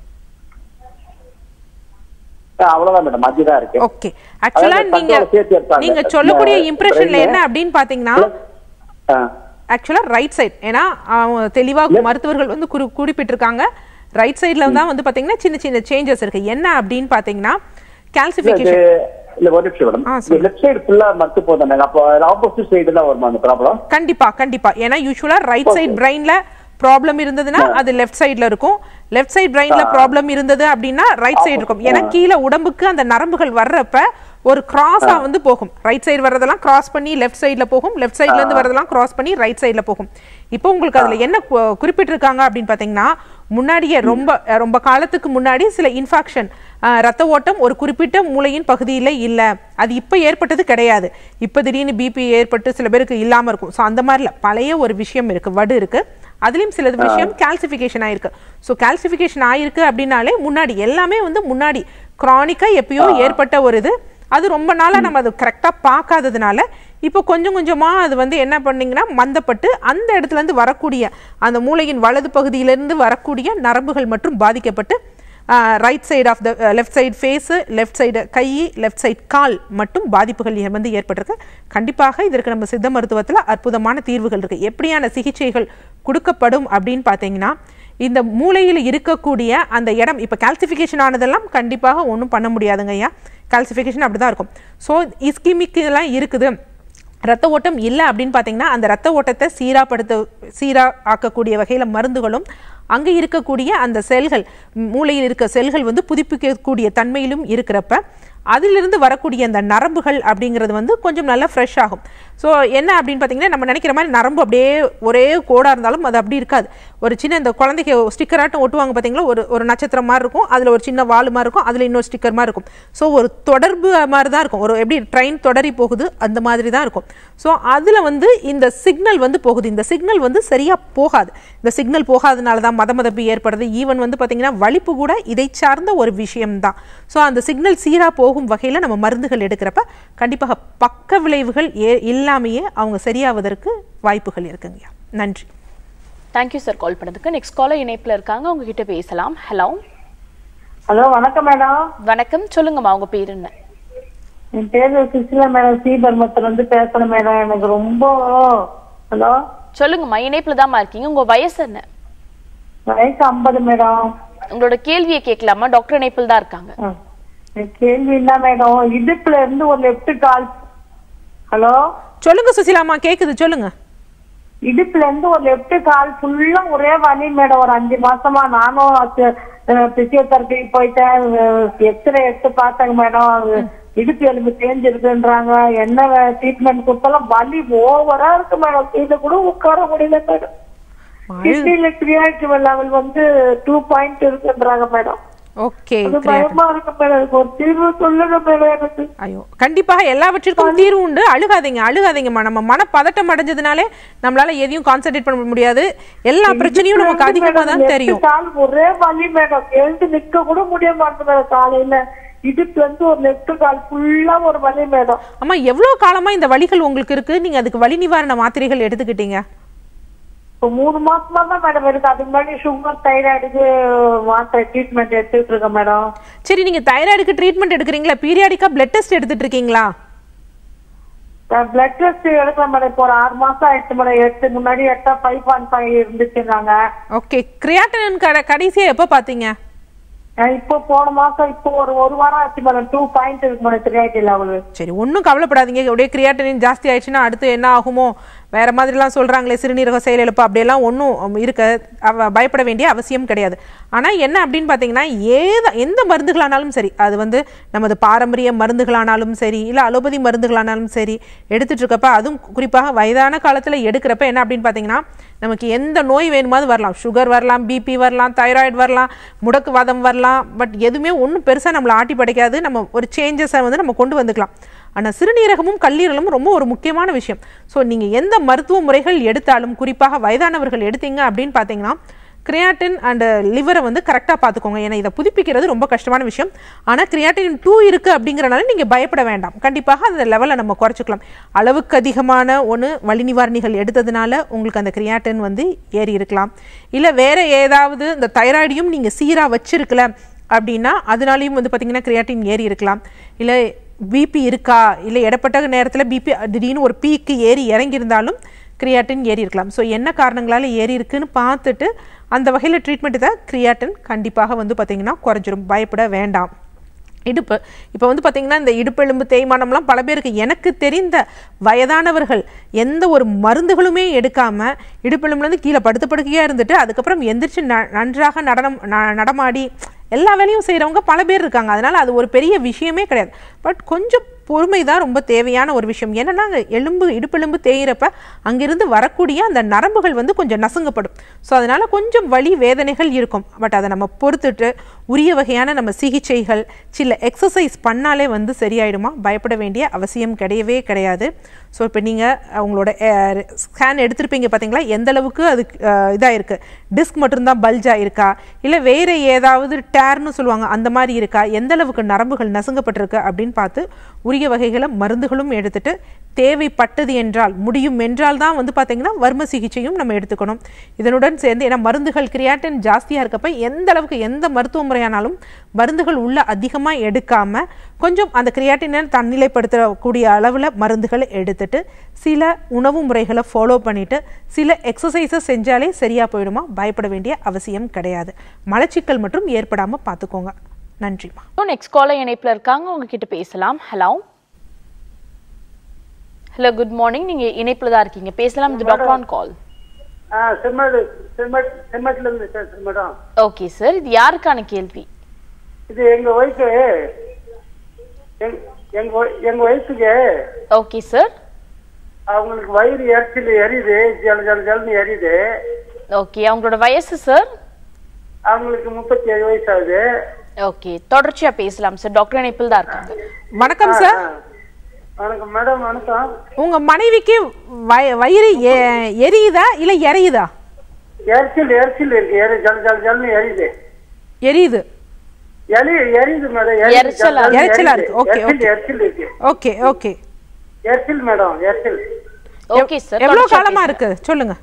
ஆ, அவ்வளவுதான் மேடம் அஞ்சுதான் இருக்கு ஓகே ஆக்சுவலா அதாவது நீங்க தட்டோட சேர்த்து எடுத்தாங்க. நீங்க சொல்லக்கூடிய இந்த இம்ப்ரெஷன்ல brain-ல என்ன அப்படின்னு பாத்தீங்கன்னா ஆ, ஆக்சுவலா ரைட் சைடு ஏன்னா அவங்க தெளிவா மருத்துவர்கள் வந்து குறி குறிப்பிட்டிருக்காங்க ரைட் சைடுல தான் வந்து பாத்தீங்கன்னா சின்ன சின்ன சேஞ்சஸ் இருக்கு என்ன அப்படின்னு பாத்தீங்கன்னா இல்ல, இது கால்சிபிகேஷன் இல்ல ஒரு நிமிஷம் மேடம் ஆ, சொல்லுங்க. லெஃப்ட் சைடு ஃபுல்லா மத்து போதாங்க அப்போ ஆப்போசிட் சைடு தான் வருமா அந்த ப்ராப்ளம் கண்டிப்பா கண்டிப்பா ஏன்னா யூஸ்வலா ரைட் சைடு பிரெயின்ல ப்ராப்ளம் இருந்ததுன்னா அது லெஃப்ட் சைடுல இருக்கும் லெஃப்ட் சைடு பிரெயின்ல ப்ராப்ளம் இருந்தது அப்படின்னா ரைட் சைடு இருக்கும் ஏன்னா கீழே உடம்புக்கு அந்த நரம்புகள் வர்றப்ப ஒரு கிராஸா வந்து போகும் ரைட் சைடு வர்றதெல்லாம் கிராஸ் பண்ணி லெஃப்ட் சைடுல போகும் லெஃப்ட் சைடுல இருந்து வரதெல்லாம் கிராஸ் பண்ணி ரைட் சைடுல போகும் இப்போ உங்களுக்கு அதுல என்ன கு- குறிப்பிட்டிருக்காங்க அப்படின்னு பாத்தீங்கன்னா முன்னாடியே ரொம்ப அஹ், ரொம்ப காலத்துக்கு முன்னாடி சில இன்ஃபாக்ஷன் ரத்த ஓட்டம் ஒரு குறிப்பிட்ட மூளையின் பகுதியில இல்ல அது இப்ப ஏற்பட்டது கிடையாது இப்ப திடீர்னு பிபி ஏற்பட்டு சில பேருக்கு இல்லாம இருக்கும் ஸோ அந்த மாதிரில பழைய ஒரு விஷயம் இருக்கு வடு இருக்கு அதுலயும் சில விஷயம் கால்சிஃபிகேஷன் ஆயிருக்கு ஸோ கால்சிஃபிகேஷன் ஆயிருக்கு அப்படின்னாலே முன்னாடி எல்லாமே வந்து முன்னாடி கிரானிக்கா எப்பயோ ஏற்பட்ட ஒரு இது அது ரொம்ப நாளா நம்ம அது கரெக்டா பார்க்காததுனால இப்போ கொஞ்சம் கொஞ்சமா அது வந்து என்ன பண்ணீங்கன்னா மந்தப்பட்டு அந்த இடத்துல இருந்து வரக்கூடிய அந்த மூளையின் வலது பகுதியிலிருந்து வரக்கூடிய நரம்புகள் மற்றும் பாதிக்கப்பட்டு right side of the left side face left side கை லெஃப்ட் சைடு கால் மட்டும் பாதிப்புகள் ஏ- வந்து ஏற்பட்டிருக்கு கண்டிப்பாக இதற்கு நம்ம சித்த மருத்துவத்தில் அற்புதமான தீர்வுகள் இருக்கு எப்படியான சிகிச்சைகள் கொடுக்கப்படும் அப்படின்னு பார்த்தீங்கன்னா இந்த மூளையில் இருக்கக்கூடிய அந்த இடம் இப்போ கால்சிஃபிகேஷன் ஆனதெல்லாம் கண்டிப்பாக ஒன்றும் பண்ண முடியாதுங்க ஐயா கால்சிஃபிகேஷன் அப்படி தான் இருக்கும் ஸோ இஸ்கிமிக் எல்லாம் இருக்குது ரத்த ஓட்டம் இல்லை அப்படின்னு பார்த்தீங்கன்னா அந்த ரத்த ஓட்டத்தை சீராப்படுத்த சீரா ஆக்கக்கூடிய வகையில் மருந்துகளும் அங்கே இருக்கக்கூடிய அந்த செல்கள் மூளையில் இருக்க செல்கள் வந்து புதுப்பிக்கக்கூடிய தன்மையிலும் இருக்கிறப்ப அதிலிருந்து வரக்கூடிய அந்த நரம்புகள் அப்படிங்கிறது வந்து கொஞ்சம் நல்லா ஃப்ரெஷ் ஆகும் ஸோ என்ன அப்படின்னு பார்த்தீங்கன்னா நம்ம நினைக்கிற மாதிரி நரம்பு அப்படியே ஒரே கோடாக இருந்தாலும் அது அப்படி இருக்காது ஒரு சின்ன இந்த குழந்தைக்கு ஸ்டிக்கராட்டம் ஒட்டுவாங்க பார்த்தீங்களா ஒரு ஒரு நட்சத்திரம் மாதிரி இருக்கும் அதில் ஒரு சின்ன வால் மாதிரி இருக்கும் அதில் இன்னொரு ஸ்டிக்கர் மாதிரி இருக்கும் ஸோ ஒரு தொடர்பு மாதிரி தான் இருக்கும் ஒரு எப்படி ட்ரெயின் தொடரி போகுது அந்த மாதிரி தான் இருக்கும் ஸோ அதில் வந்து இந்த சிக்னல் வந்து போகுது இந்த சிக்னல் வந்து சரியாக போகாது இந்த சிக்னல் போகாதனால தான் மத மதப்பு ஏற்படுது ஈவன் வந்து பார்த்தீங்கன்னா வலிப்பு கூட இதை சார்ந்த ஒரு விஷயம்தான் ஸோ அந்த சிக்னல் சீராக போகும் வகையில் நம்ம மருந்துகள் எடுக்கிறப்ப கண்டிப்பாக பக்க விளைவுகள் ஏ இல்லாமையே அவங்க சரியாவதற்கு வாய்ப்புகள் இருக்குங்கய்யா நன்றி தேங்க்யூ சார் கால் பண்ணதுக்கு நெக்ஸ்ட் காலர் இணைப்புல இருக்காங்க அவங்க கிட்ட பேசலாம் ஹலோ ஹலோ வணக்கம் மேடம் வணக்கம் சொல்லுங்கம்மா உங்க பேர் என்ன என் பேரு சுசிலா மேடம் ஸ்ரீபர்மத்துல இருந்து பேசுறேன் மேடம் எனக்கு ரொம்ப ஹலோ சொல்லுங்கம்மா இணைப்புல தாம்மா இருக்கீங்க உங்க வயசு என்ன வயசு ஐம்பது மேடம் உங்களோட கேள்வியை கேட்கலாமா டாக்டர் இணைப்பில் தான் இருக்காங்க ஆ. என் கேள்வி என்ன மேடம் இடுப்புல இருந்து ஒரு லெஃப்ட் கால் ஹலோ சொல்லுங்க சுசிலாமா கேக்குது சொல்லுங்க இடுப்புல இருந்து ஒரு லெஃப்ட் கால் ஃபுல்லா ஒரே வலி மேடம் ஒரு அஞ்சு மாசமா நானும் பிசியோதெரபி போயிட்டேன் எக்ஸ்ரே எடுத்து பார்த்தேங்க மேடம் இடுப்பு எலும்பு தேஞ்சிருக்குன்றாங்க என்ன ட்ரீட்மெண்ட் கொடுத்தாலும் வலி ஓவரா இருக்கு மேடம் கீழே கூட உட்கார முடியல மேடம் கிட்னில கிரியாட்டிவ் லெவல் வந்து டூ பாயிண்ட் இருக்குன்றாங்க மேடம் ஓகே அது பயமா இருக்கு மேடம் இதுக்கு ஒரு தீர்வு சொல்லுங்க மேடம் எனக்கு ஐயோ கண்டிப்பாக எல்லாவற்றிற்கும் தீர்வு உண்டு அழுகாதீங்க அழுகாதீங்கம்மா நம்ம மன பதட்டம் அடைஞ்சதுனாலே நம்மளால எதையும் கான்சென்ட்ரேட் பண்ண முடியாது எல்லா பிரச்சனையும் நமக்கு அதிகமா தான் தெரியும் கால் ஒரே வலி மேடம் எழுந்து நிக்க கூட முடிய மாட்டேங்குது மேடம் காலையில இடுப்பு வந்து ஒரு லெஃப்ட் கால் ஃபுல்லா ஒரு வலி மேடம் அம்மா எவ்வளவு காலமா இந்த வலிகள் உங்களுக்கு இருக்கு நீங்க அதுக்கு வலி நிவாரண மாத்திரைகள் எடுத்துக்கிட்டீங்க இப்போ மூணு மாசமா தான் மேடம் இருக்கு அதுக்கு முன்னாடி சுகர் தைராய்டுக்கு மாத்திரை ட்ரீட்மெண்ட் எடுத்துட்டு இருக்கேன் மேடம் சரி நீங்க தைராய்டுக்கு ட்ரீட்மெண்ட் எடுக்கிறீங்களா பீரியாடிக்கா பிளட் டெஸ்ட் எடுத்துட்டு இருக்கீங்களா பிளட் டெஸ்ட் எடுக்கலாம் மேடம் இப்போ ஒரு ஆறு மாசம் ஆயிடுச்சு மேடம் எடுத்து முன்னாடி எடுத்தா ஃபைவ் பாயிண்ட் ஃபைவ் இருந்துச்சுன்னாங்க ஓகே கிரியாட்டின் கடை கடைசியா எப்போ பாத்தீங்க அஹ் இப்போ போன மாசம் இப்போ ஒரு ஒரு வாரம் ஆச்சு மேடம் டூ பாயிண்ட் இருக்கு மேடம் திரியாட்டி லெவலு சரி ஒன்றும் கவலைப்படாதீங்க அப்படியே கிரியாட்டினின் ஜாஸ்தி ஆயிடுச்சுன்னா அடுத்து என்ன ஆகுமோ வேற மாதிரிலாம் சொல்றாங்களே சிறுநீரக செயலிழப்பு அப்படியெல்லாம் ஒன்றும் இருக்க அவ பயப்பட வேண்டிய அவசியம் கிடையாது ஆனால் என்ன அப்படின்னு பார்த்தீங்கன்னா ஏத எந்த மருந்துகளானாலும் சரி அது வந்து நமது பாரம்பரிய மருந்துகளானாலும் சரி இல்லை அலோபதி மருந்துகளானாலும் சரி எடுத்துட்டு இருக்கப்ப அதுவும் குறிப்பாக வயதான காலத்தில் எடுக்கிறப்ப என்ன அப்படின்னு பார்த்தீங்கன்னா நமக்கு எந்த நோய் வேணுமாவது வரலாம் சுகர் வரலாம் பிபி வரலாம் தைராய்டு வரலாம் முடக்குவாதம் வரலாம் பட் எதுவுமே ஒன்றும் பெருசாக நம்மளை ஆட்டி படைக்காது நம்ம ஒரு சேஞ்சஸை வந்து நம்ம கொண்டு வந்துக்கலாம் ஆனால் சிறுநீரகமும் கல்லீரலும் ரொம்ப ஒரு முக்கியமான விஷயம் ஸோ நீங்கள் எந்த மருத்துவ முறைகள் எடுத்தாலும் குறிப்பாக வயதானவர்கள் எடுத்தீங்க அப்படின்னு பார்த்தீங்கன்னா கிரியாட்டின் அண்ட் லிவரை வந்து கரெக்டாக பார்த்துக்கோங்க ஏன்னா இதை புதுப்பிக்கிறது ரொம்ப கஷ்டமான விஷயம் ஆனால் கிரியாட்டின் டூ இருக்குது அப்படிங்கிறனால நீங்கள் பயப்பட வேண்டாம் கண்டிப்பாக அந்த லெவலை நம்ம குறைச்சிக்கலாம் அளவுக்கு அதிகமான ஒன்று வலி நிவாரணிகள் எடுத்ததுனால உங்களுக்கு அந்த கிரியாட்டின் வந்து ஏறி இருக்கலாம் இல்லை வேற ஏதாவது இந்த தைராய்டையும் நீங்கள் சீராக வச்சிருக்கல அப்படின்னா அதனாலையும் வந்து பார்த்தீங்கன்னா கிரியாட்டின் ஏறி இருக்கலாம் இல்லை பிபி இருக்கா இல்லை இடப்பட்ட நேரத்தில் பிபி திடீர்னு ஒரு பீக்கு ஏறி இறங்கியிருந்தாலும் கிரியாட்டின் ஏறி இருக்கலாம் ஸோ என்ன காரணங்களால ஏறி இருக்குன்னு பார்த்துட்டு அந்த வகையில் ட்ரீட்மெண்ட் தான் கிரியாட்டின் கண்டிப்பாக வந்து பார்த்தீங்கன்னா குறைஞ்சிரும் பயப்பட வேண்டாம் இடுப்பு இப்போ வந்து பார்த்தீங்கன்னா இந்த இடுப்பெலும்பு தேய்மானம்லாம் பல பேருக்கு எனக்கு தெரிந்த வயதானவர்கள் எந்த ஒரு மருந்துகளுமே எடுக்காம இடுப்பெலும்புலேருந்து கீழே படுத்து படுக்கையாக இருந்துட்டு அதுக்கப்புறம் எந்திரிச்சு ந நன்றாக நடனம் ந- நடமாடி எல்லா வேலையும் செய்கிறவங்க பல பேர் இருக்காங்க அதனால அது ஒரு பெரிய விஷயமே கிடையாது பட் கொஞ்சம் பொறுமை தான் ரொம்ப தேவையான ஒரு விஷயம் என்னன்னா அங்கே எலும்பு இடுப்பெலும்பு தேயிறப்ப அங்கிருந்து வரக்கூடிய அந்த நரம்புகள் வந்து கொஞ்சம் நசுங்கப்படும் ஸோ அதனால கொஞ்சம் வலி வேதனைகள் இருக்கும் பட் அதை நம்ம பொறுத்துட்டு உரிய வகையான நம்ம சிகிச்சைகள் சில எக்ஸசைஸ் பண்ணாலே வந்து சரியாயிடுமா பயப்பட வேண்டிய அவசியம் கிடையவே கிடையாது ஸோ இப்போ நீங்கள் உங்களோட ஸ்கேன் எடுத்திருப்பீங்க பார்த்தீங்களா எந்த அளவுக்கு அது இதாக இருக்குது டிஸ்க் மட்டும்தான் பல்ஜாக இருக்கா இல்லை வேறு ஏதாவது டேர்னு சொல்லுவாங்க அந்த மாதிரி இருக்கா எந்த அளவுக்கு நரம்புகள் நசுங்கப்பட்டிருக்கு அப்படின்னு பார்த்து உரிய வகைகளை மருந்துகளும் எடுத்துட்டு தேவைப்பட்டது என்றால் முடியும் என்றால் தான் வந்து பார்த்தீங்கன்னா வர்ம சிகிச்சையும் நம்ம எடுத்துக்கணும் இதனுடன் சேர்ந்து ஏன்னா மருந்துகள் கிரியாட்டின் ஜாஸ்தியாக இருக்கப்ப எந்த அளவுக்கு எந்த மருத்துவ முறையானாலும் மருந்துகள் உள்ள அதிகமாக எடுக்காம கொஞ்சம் அந்த கிரியாட்டினை தன்னிலைப்படுத்தக்கூடிய அளவில் மருந்துகளை எடுத்துட்டு சில உணவு முறைகளை ஃபாலோ பண்ணிட்டு சில எக்ஸசைஸஸ் செஞ்சாலே சரியாக போயிடுமா பயப்பட வேண்டிய அவசியம் கிடையாது மலச்சிக்கல் மற்றும் ஏற்படாமல் பார்த்துக்கோங்க நன்றிம்மா நெக்ஸ்ட் காலர் இணைப்புல இருக்காங்க உங்ககிட்ட பேசலாம் ஹலோ ஹலோ குட் மார்னிங் நீங்க இணைப்புல தான் இருக்கீங்க பேசலாம் இது டாக்டர் ஆன் கால் ஆ சிமெண்ட் சிமெண்ட் சிமெண்ட்ல இருந்து பேசுறேன் மேடம் ஓகே சார் இது யாருக்கான கேள்வி இது எங்க ஒய்ஃபு எங்க wi- எங்க ஒய்ஃபுக்கு ஓகே சார் அவங்களுக்கு வயிறு எரிச்சல் எரியுது ஜல் ஜல் ஜல்னு எரியுது ஓகே அவங்களோட வயசு சார் அவங்களுக்கு முப்பத்தி ஏழு வயசு ஆகுது ஓகே தொடர்ச்சியா பேசலாம் சார் டாக்டர் இணைப்பில் தான் இருக்காங்க வணக்கம் சார் ஆ. வணக்கம் மேடம் வணக்கம் உங்க மனைவிக்கு வய- வயிறு எ- எரியுதா இல்ல எரியுதா எரிச்சல் எரிச்சல் இருக்கு எரி ஜல் ஜல் ஜல்னு எரியுது எரியுது எரி எரியுது மேடம் எரியுது, எரிச்சலா- ஜல் ஜல்னு எரிச்சலா எரியுது. இருக்கு. ஓகே, எரிச்சல் ஓகே. எரிச்சல் இருக்கு ஓகே ஓகே எரிச்சல் மேடம் எரிச்சல் ஓகே சார் எவ்வளவு காலமா இருக்கு சொல்லுங்க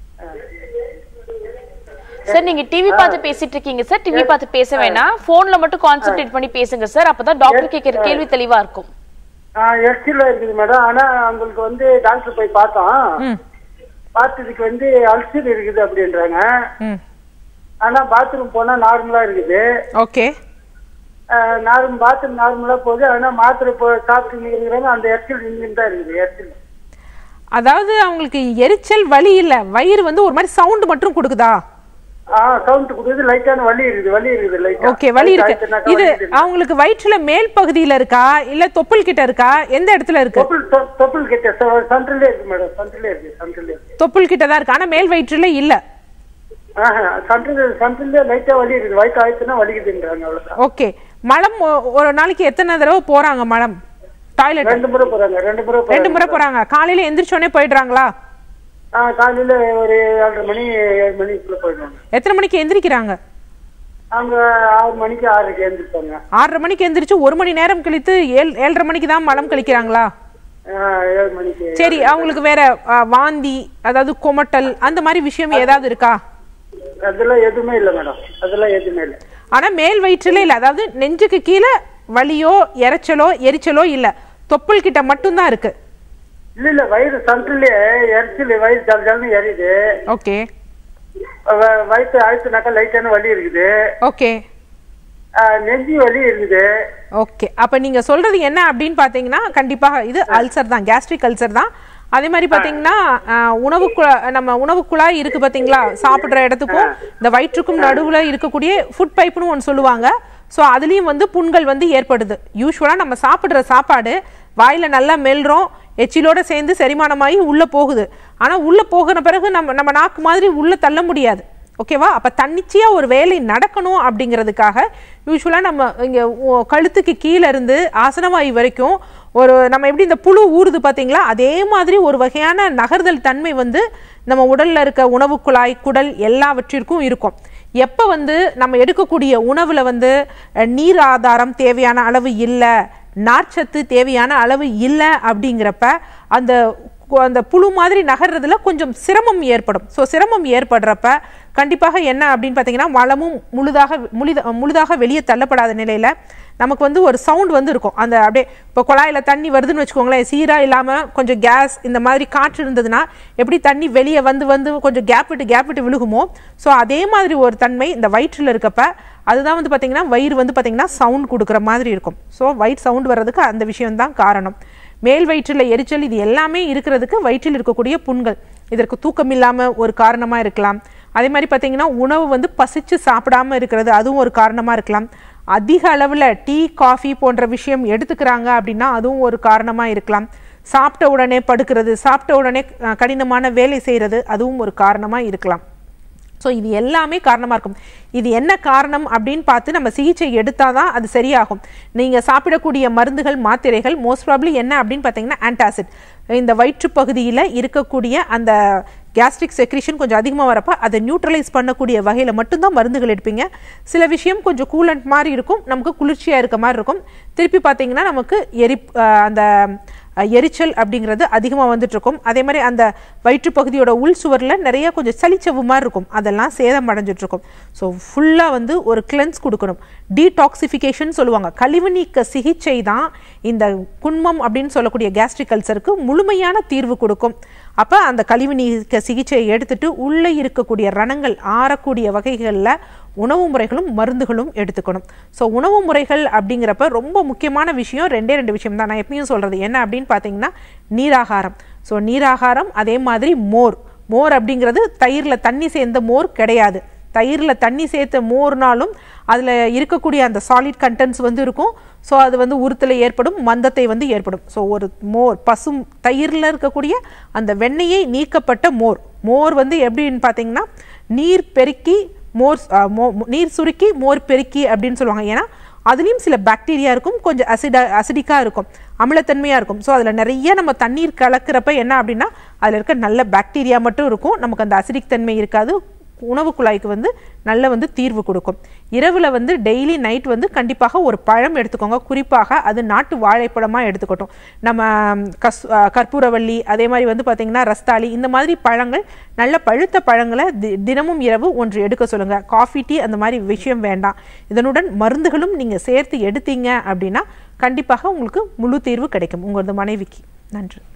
சார் நீங்க டிவி பார்த்து பேசிட்டு இருக்கீங்க சார் டிவி பார்த்து பேச வேணாம் போன்ல மட்டும் கான்சென்ட்ரேட் பண்ணி பேசுங்க சார் அப்பதான் டாக்டர் கேக்குற கேள்வி தெளிவா இருக்கும் ஆ எரிச்சல் இருக்குது மேடம் ஆனா அவங்களுக்கு வந்து டாக்டர் போய் பார்த்தோம் ம் பார்த்ததுக்கு வந்து அல்சர் இருக்குது அப்படின்றாங்க ம் ஆனா பாத்ரூம் போனா நார்மலா இருக்குது ஓகே நார்மல் பாத்ரூம் நார்மலா போகுது ஆனா மாத்திரை போ சாப்பிட்டு இருக்கிறாங்க அந்த எரிச்சல் நின்று தான் இருக்குது எரிச்சல் அதாவது அவங்களுக்கு எரிச்சல் வலி இல்ல வயிறு வந்து ஒரு மாதிரி சவுண்ட் மட்டும் கொடுக்குதா ஆ சவுண்ட் கொடுக்குது லைட்டான வலி இருக்குது வலி இருக்குது லைட்டா ஓகே வலி இருக்கு இது அவங்களுக்கு வயிற்றுல மேல் பகுதியில இருக்கா இல்ல தொப்புள் கிட்ட இருக்கா எந்த இடத்துல இருக்கு தொப்புள் தொ- தொப்புள் கிட்ட சென்ட்ரலே இருக்கு மேடம் சென்ட்ரலே இருக்கு சென்ட்ரலே இருக்கு தொப்புள் கிட்ட தான் இருக்கு ஆனா மேல் வயிற்றுல இல்ல ஆஹா சென்ட்ரல் சென்ட்ரலே லைட்டா வலி இருக்குது வயிற்று ஆயிடுச்சுன்னா வலிக்குதுன்றாங்க அவ்வளவுதான் ஓகே மலம் ஒ- ஒரு நாளைக்கு எத்தனை தடவை போறாங்க மலம் டாய்லெட் ரெண்டு முறை போறாங்க ரெண்டு முறை ரெண்டு போறாங்க முறை போறாங்க காலையில எந்திரிச்சோடனே போயிடுறாங்களா ஆ காலையில ஒரு ஏழரை மணி ஏழு மணிக்குள்ள போயிடுவாங்க எத்தனை மணிக்கு எந்திரிக்கிறாங்க அவங்க ஆறு மணிக்கு ஆறுக்கு எழுந்திருப்பாங்க ஆறரை மணிக்கு எந்திரிச்சு ஒரு மணி நேரம் கழித்து ஏழு ஏழரை மணிக்கு தான் மலம் கழிக்கிறாங்களா ஆ, ஏழு மணிக்கு சரி அவங்களுக்கு வேற ஆ, வாந்தி அதாவது கொமட்டல் அந்த மாதிரி விஷயம் ஏதாவது இருக்கா அதெல்லாம் எதுவுமே இல்ல மேடம் அதெல்லாம் எதுவுமே இல்ல ஆனா மேல் வயிற்றுல இல்ல அதாவது நெஞ்சுக்கு கீழே வலியோ இரைச்சலோ எரிச்சலோ இல்ல தொப்புள் கிட்ட மட்டும்தான் இருக்கு இல்ல இல்ல வயிறு சென்ட்ரலே எரிச்சல் வயிறு ஜல் ஜல்னு எரியுது ஓகே வ- வயிற்று அழுத்துனாக்கா லைட்டான வலி இருக்குது ஓகே ஆ, நெஞ்சு வலி இருக்குது ஓகே அப்ப நீங்க சொல்றது என்ன அப்படின்னு பாத்தீங்கன்னா கண்டிப்பாக இது அல்சர் தான் கேஸ்ட்ரிக் அல்சர் தான் அதே மாதிரி பாத்தீங்கன்னா ஆஹ், உணவு குழா- நம்ம உணவு குழாய் இருக்கு பாத்தீங்களா சாப்பிடுற இடத்துக்கும் இந்த வயிற்றுக்கும் நடுவுல இருக்கக்கூடிய ஃபுட் பைப்னு ஒன்று சொல்லுவாங்க ஸோ அதுலயும் வந்து புண்கள் வந்து ஏற்படுது யூஸ்வலா நம்ம சாப்பிடுற சாப்பாடு வாயில நல்லா மெல்றோம் எச்சிலோட சேர்ந்து செரிமானமாகி உள்ள போகுது ஆனா உள்ள போகிற பிறகு நம்ம நம்ம நாக்கு மாதிரி உள்ள தள்ள முடியாது ஓகேவா அப்ப தன்னிச்சையா ஒரு வேலை நடக்கணும் அப்படிங்கிறதுக்காக யூஸ்வலா நம்ம இங்க உ- கழுத்துக்கு கீழே இருந்து ஆசனவாயு வரைக்கும் ஒரு நம்ம எப்படி இந்த புழு ஊறுது பாத்தீங்களா அதே மாதிரி ஒரு வகையான நகர்தல் தன்மை வந்து நம்ம உடல்ல இருக்க உணவு குழாய் குடல் எல்லாவற்றிற்கும் இருக்கும் எப்ப வந்து நம்ம எடுக்கக்கூடிய உணவுல வந்து அஹ், நீர் ஆதாரம் தேவையான அளவு இல்லை நார்ச்சத்து தேவையான அளவு இல்லை அப்படிங்கிறப்ப அந்த கு- அந்த புழு மாதிரி நகர்றதுல கொஞ்சம் சிரமம் ஏற்படும் ஸோ சிரமம் ஏற்படுறப்ப கண்டிப்பாக என்ன அப்படின்னு பார்த்தீங்கன்னா மலமும் முழுதாக முழுத முழுதாக வெளியே தள்ளப்படாத நிலையில நமக்கு வந்து ஒரு சவுண்ட் வந்து இருக்கும் அந்த அப்படியே இப்போ குழாயில தண்ணி வருதுன்னு வச்சுக்கோங்களேன் சீரா இல்லாம கொஞ்சம் கேஸ் இந்த மாதிரி காற்று இருந்ததுன்னா எப்படி தண்ணி வெளியே வந்து வந்து கொஞ்சம் கேப் விட்டு கேப் விட்டு விழுகுமோ ஸோ அதே மாதிரி ஒரு தன்மை இந்த வயிற்றில் இருக்கப்ப அதுதான் வந்து பார்த்தீங்கன்னா வயிறு வந்து பார்த்தீங்கன்னா சவுண்ட் கொடுக்குற மாதிரி இருக்கும் ஸோ வயிறு சவுண்ட் வர்றதுக்கு அந்த விஷயம் தான் காரணம் மேல் வயிற்றில் எரிச்சல் இது எல்லாமே இருக்கிறதுக்கு வயிற்றில் இருக்கக்கூடிய புண்கள் இதற்கு தூக்கம் இல்லாமல் ஒரு காரணமாக இருக்கலாம் அதே மாதிரி பார்த்தீங்கன்னா உணவு வந்து பசிச்சு சாப்பிடாம இருக்கிறது அதுவும் ஒரு காரணமாக இருக்கலாம் அதிக அளவில் டீ காஃபி போன்ற விஷயம் எடுத்துக்கிறாங்க அப்படின்னா அதுவும் ஒரு காரணமாக இருக்கலாம் சாப்பிட்ட உடனே படுக்கிறது சாப்பிட்ட உடனே அஹ், கடினமான வேலை செய்கிறது அதுவும் ஒரு காரணமாக இருக்கலாம் ஸோ இது எல்லாமே காரணமாக இருக்கும் இது என்ன காரணம் அப்படின்னு பார்த்து நம்ம சிகிச்சை எடுத்தால் தான் அது சரியாகும் நீங்கள் சாப்பிடக்கூடிய மருந்துகள் மாத்திரைகள் மோஸ்ட் ப்ராப்ளி என்ன அப்படின்னு பார்த்தீங்கன்னா ஆன்டாசிட் இந்த வயிற்றுப் பகுதியில் இருக்கக்கூடிய அந்த கேஸ்ட்ரிக் செக்ரிஷன் கொஞ்சம் அதிகமாக வரப்ப அதை நியூட்ரலைஸ் பண்ணக்கூடிய வகையில் மட்டும்தான் மருந்துகள் எடுப்பீங்க சில விஷயம் கொஞ்சம் கூலண்ட் மாதிரி இருக்கும் நமக்கு குளிர்ச்சியாக இருக்க மாதிரி இருக்கும் திருப்பி பார்த்தீங்கன்னா நமக்கு எரி அஹ் அந்த அஹ், எரிச்சல் அப்படிங்கிறது அதிகமாக வந்துட்டு இருக்கும் அதே மாதிரி அந்த வயிற்றுப் பகுதியோட உள் சுவரில் நிறைய கொஞ்சம் சளிச்சவு மாதிரி இருக்கும் அதெல்லாம் சேதம் அடைஞ்சிட்டு இருக்கும் ஸோ ஃபுல்லாக வந்து ஒரு கிளென்ஸ் கொடுக்கணும் டீடாக்சிஃபிகேஷன் சொல்லுவாங்க கழிவு நீக்க சிகிச்சை தான் இந்த குன்மம் அப்படின்னு சொல்லக்கூடிய கேஸ்ட்ரிக் அல்சருக்கு முழுமையான தீர்வு கொடுக்கும் அப்போ அந்த கழிவு நீக்க சிகிச்சையை எடுத்துட்டு உள்ளே இருக்கக்கூடிய ரணங்கள் ஆறக்கூடிய வகைகளில் உணவு முறைகளும் மருந்துகளும் எடுத்துக்கணும் ஸோ உணவு முறைகள் அப்படிங்கிறப்ப ரொம்ப முக்கியமான விஷயம் ரெண்டே ரெண்டு விஷயம் தான் நான் எப்பயும் சொல்கிறது என்ன அப்படின்னு பார்த்தீங்கன்னா நீராகாரம் ஸோ நீராகாரம் அதே மாதிரி மோர் மோர் அப்படிங்கிறது தயிரில் தண்ணி சேர்ந்த மோர் கிடையாது தயிரில் தண்ணி சேர்த்த மோர்னாலும் அதில் இருக்கக்கூடிய அந்த சாலிட் கண்டென்ட்ஸ் வந்து இருக்கும் ஸோ அது வந்து உறுத்தல் ஏற்படும் மந்தத்தை வந்து ஏற்படும் ஸோ ஒரு மோர் பசும் தயிரில் இருக்கக்கூடிய அந்த வெண்ணெயை நீக்கப்பட்ட மோர் மோர் வந்து எப்படின்னு பார்த்தீங்கன்னா நீர் பெருக்கி மோர் அ, மோ- நீர் சுருக்கி மோர் பெருக்கி அப்படின்னு சொல்லுவாங்க ஏன்னா அதுலேயும் சில பாக்டீரியா இருக்கும் கொஞ்சம் அசிடா அசிடிக்காக இருக்கும் அமிலத்தன்மையாக இருக்கும் ஸோ அதில் நிறைய நம்ம தண்ணீர் கலக்கிறப்ப என்ன அப்படின்னா அதில் இருக்க நல்ல பாக்டீரியா மட்டும் இருக்கும் நமக்கு அந்த அசிடிக் தன்மை இருக்காது உணவு குழாய்க்கு வந்து நல்ல வந்து தீர்வு கொடுக்கும் இரவில் வந்து டெய்லி நைட் வந்து கண்டிப்பாக ஒரு பழம் எடுத்துக்கோங்க குறிப்பாக அது நாட்டு வாழைப்பழமாக எடுத்துக்கட்டும் நம்ம ம், கஸ் அ, கற்பூரவள்ளி அதே மாதிரி வந்து பார்த்திங்கன்னா ரஸ்தாளி இந்த மாதிரி பழங்கள் நல்ல பழுத்த பழங்களை தி தினமும் இரவு ஒன்று எடுக்க சொல்லுங்கள் காஃபி டீ அந்த மாதிரி விஷயம் வேண்டாம் இதனுடன் மருந்துகளும் நீங்கள் சேர்த்து எடுத்தீங்க அப்படின்னா கண்டிப்பாக உங்களுக்கு முழு தீர்வு கிடைக்கும் உங்களது மனைவிக்கு நன்றி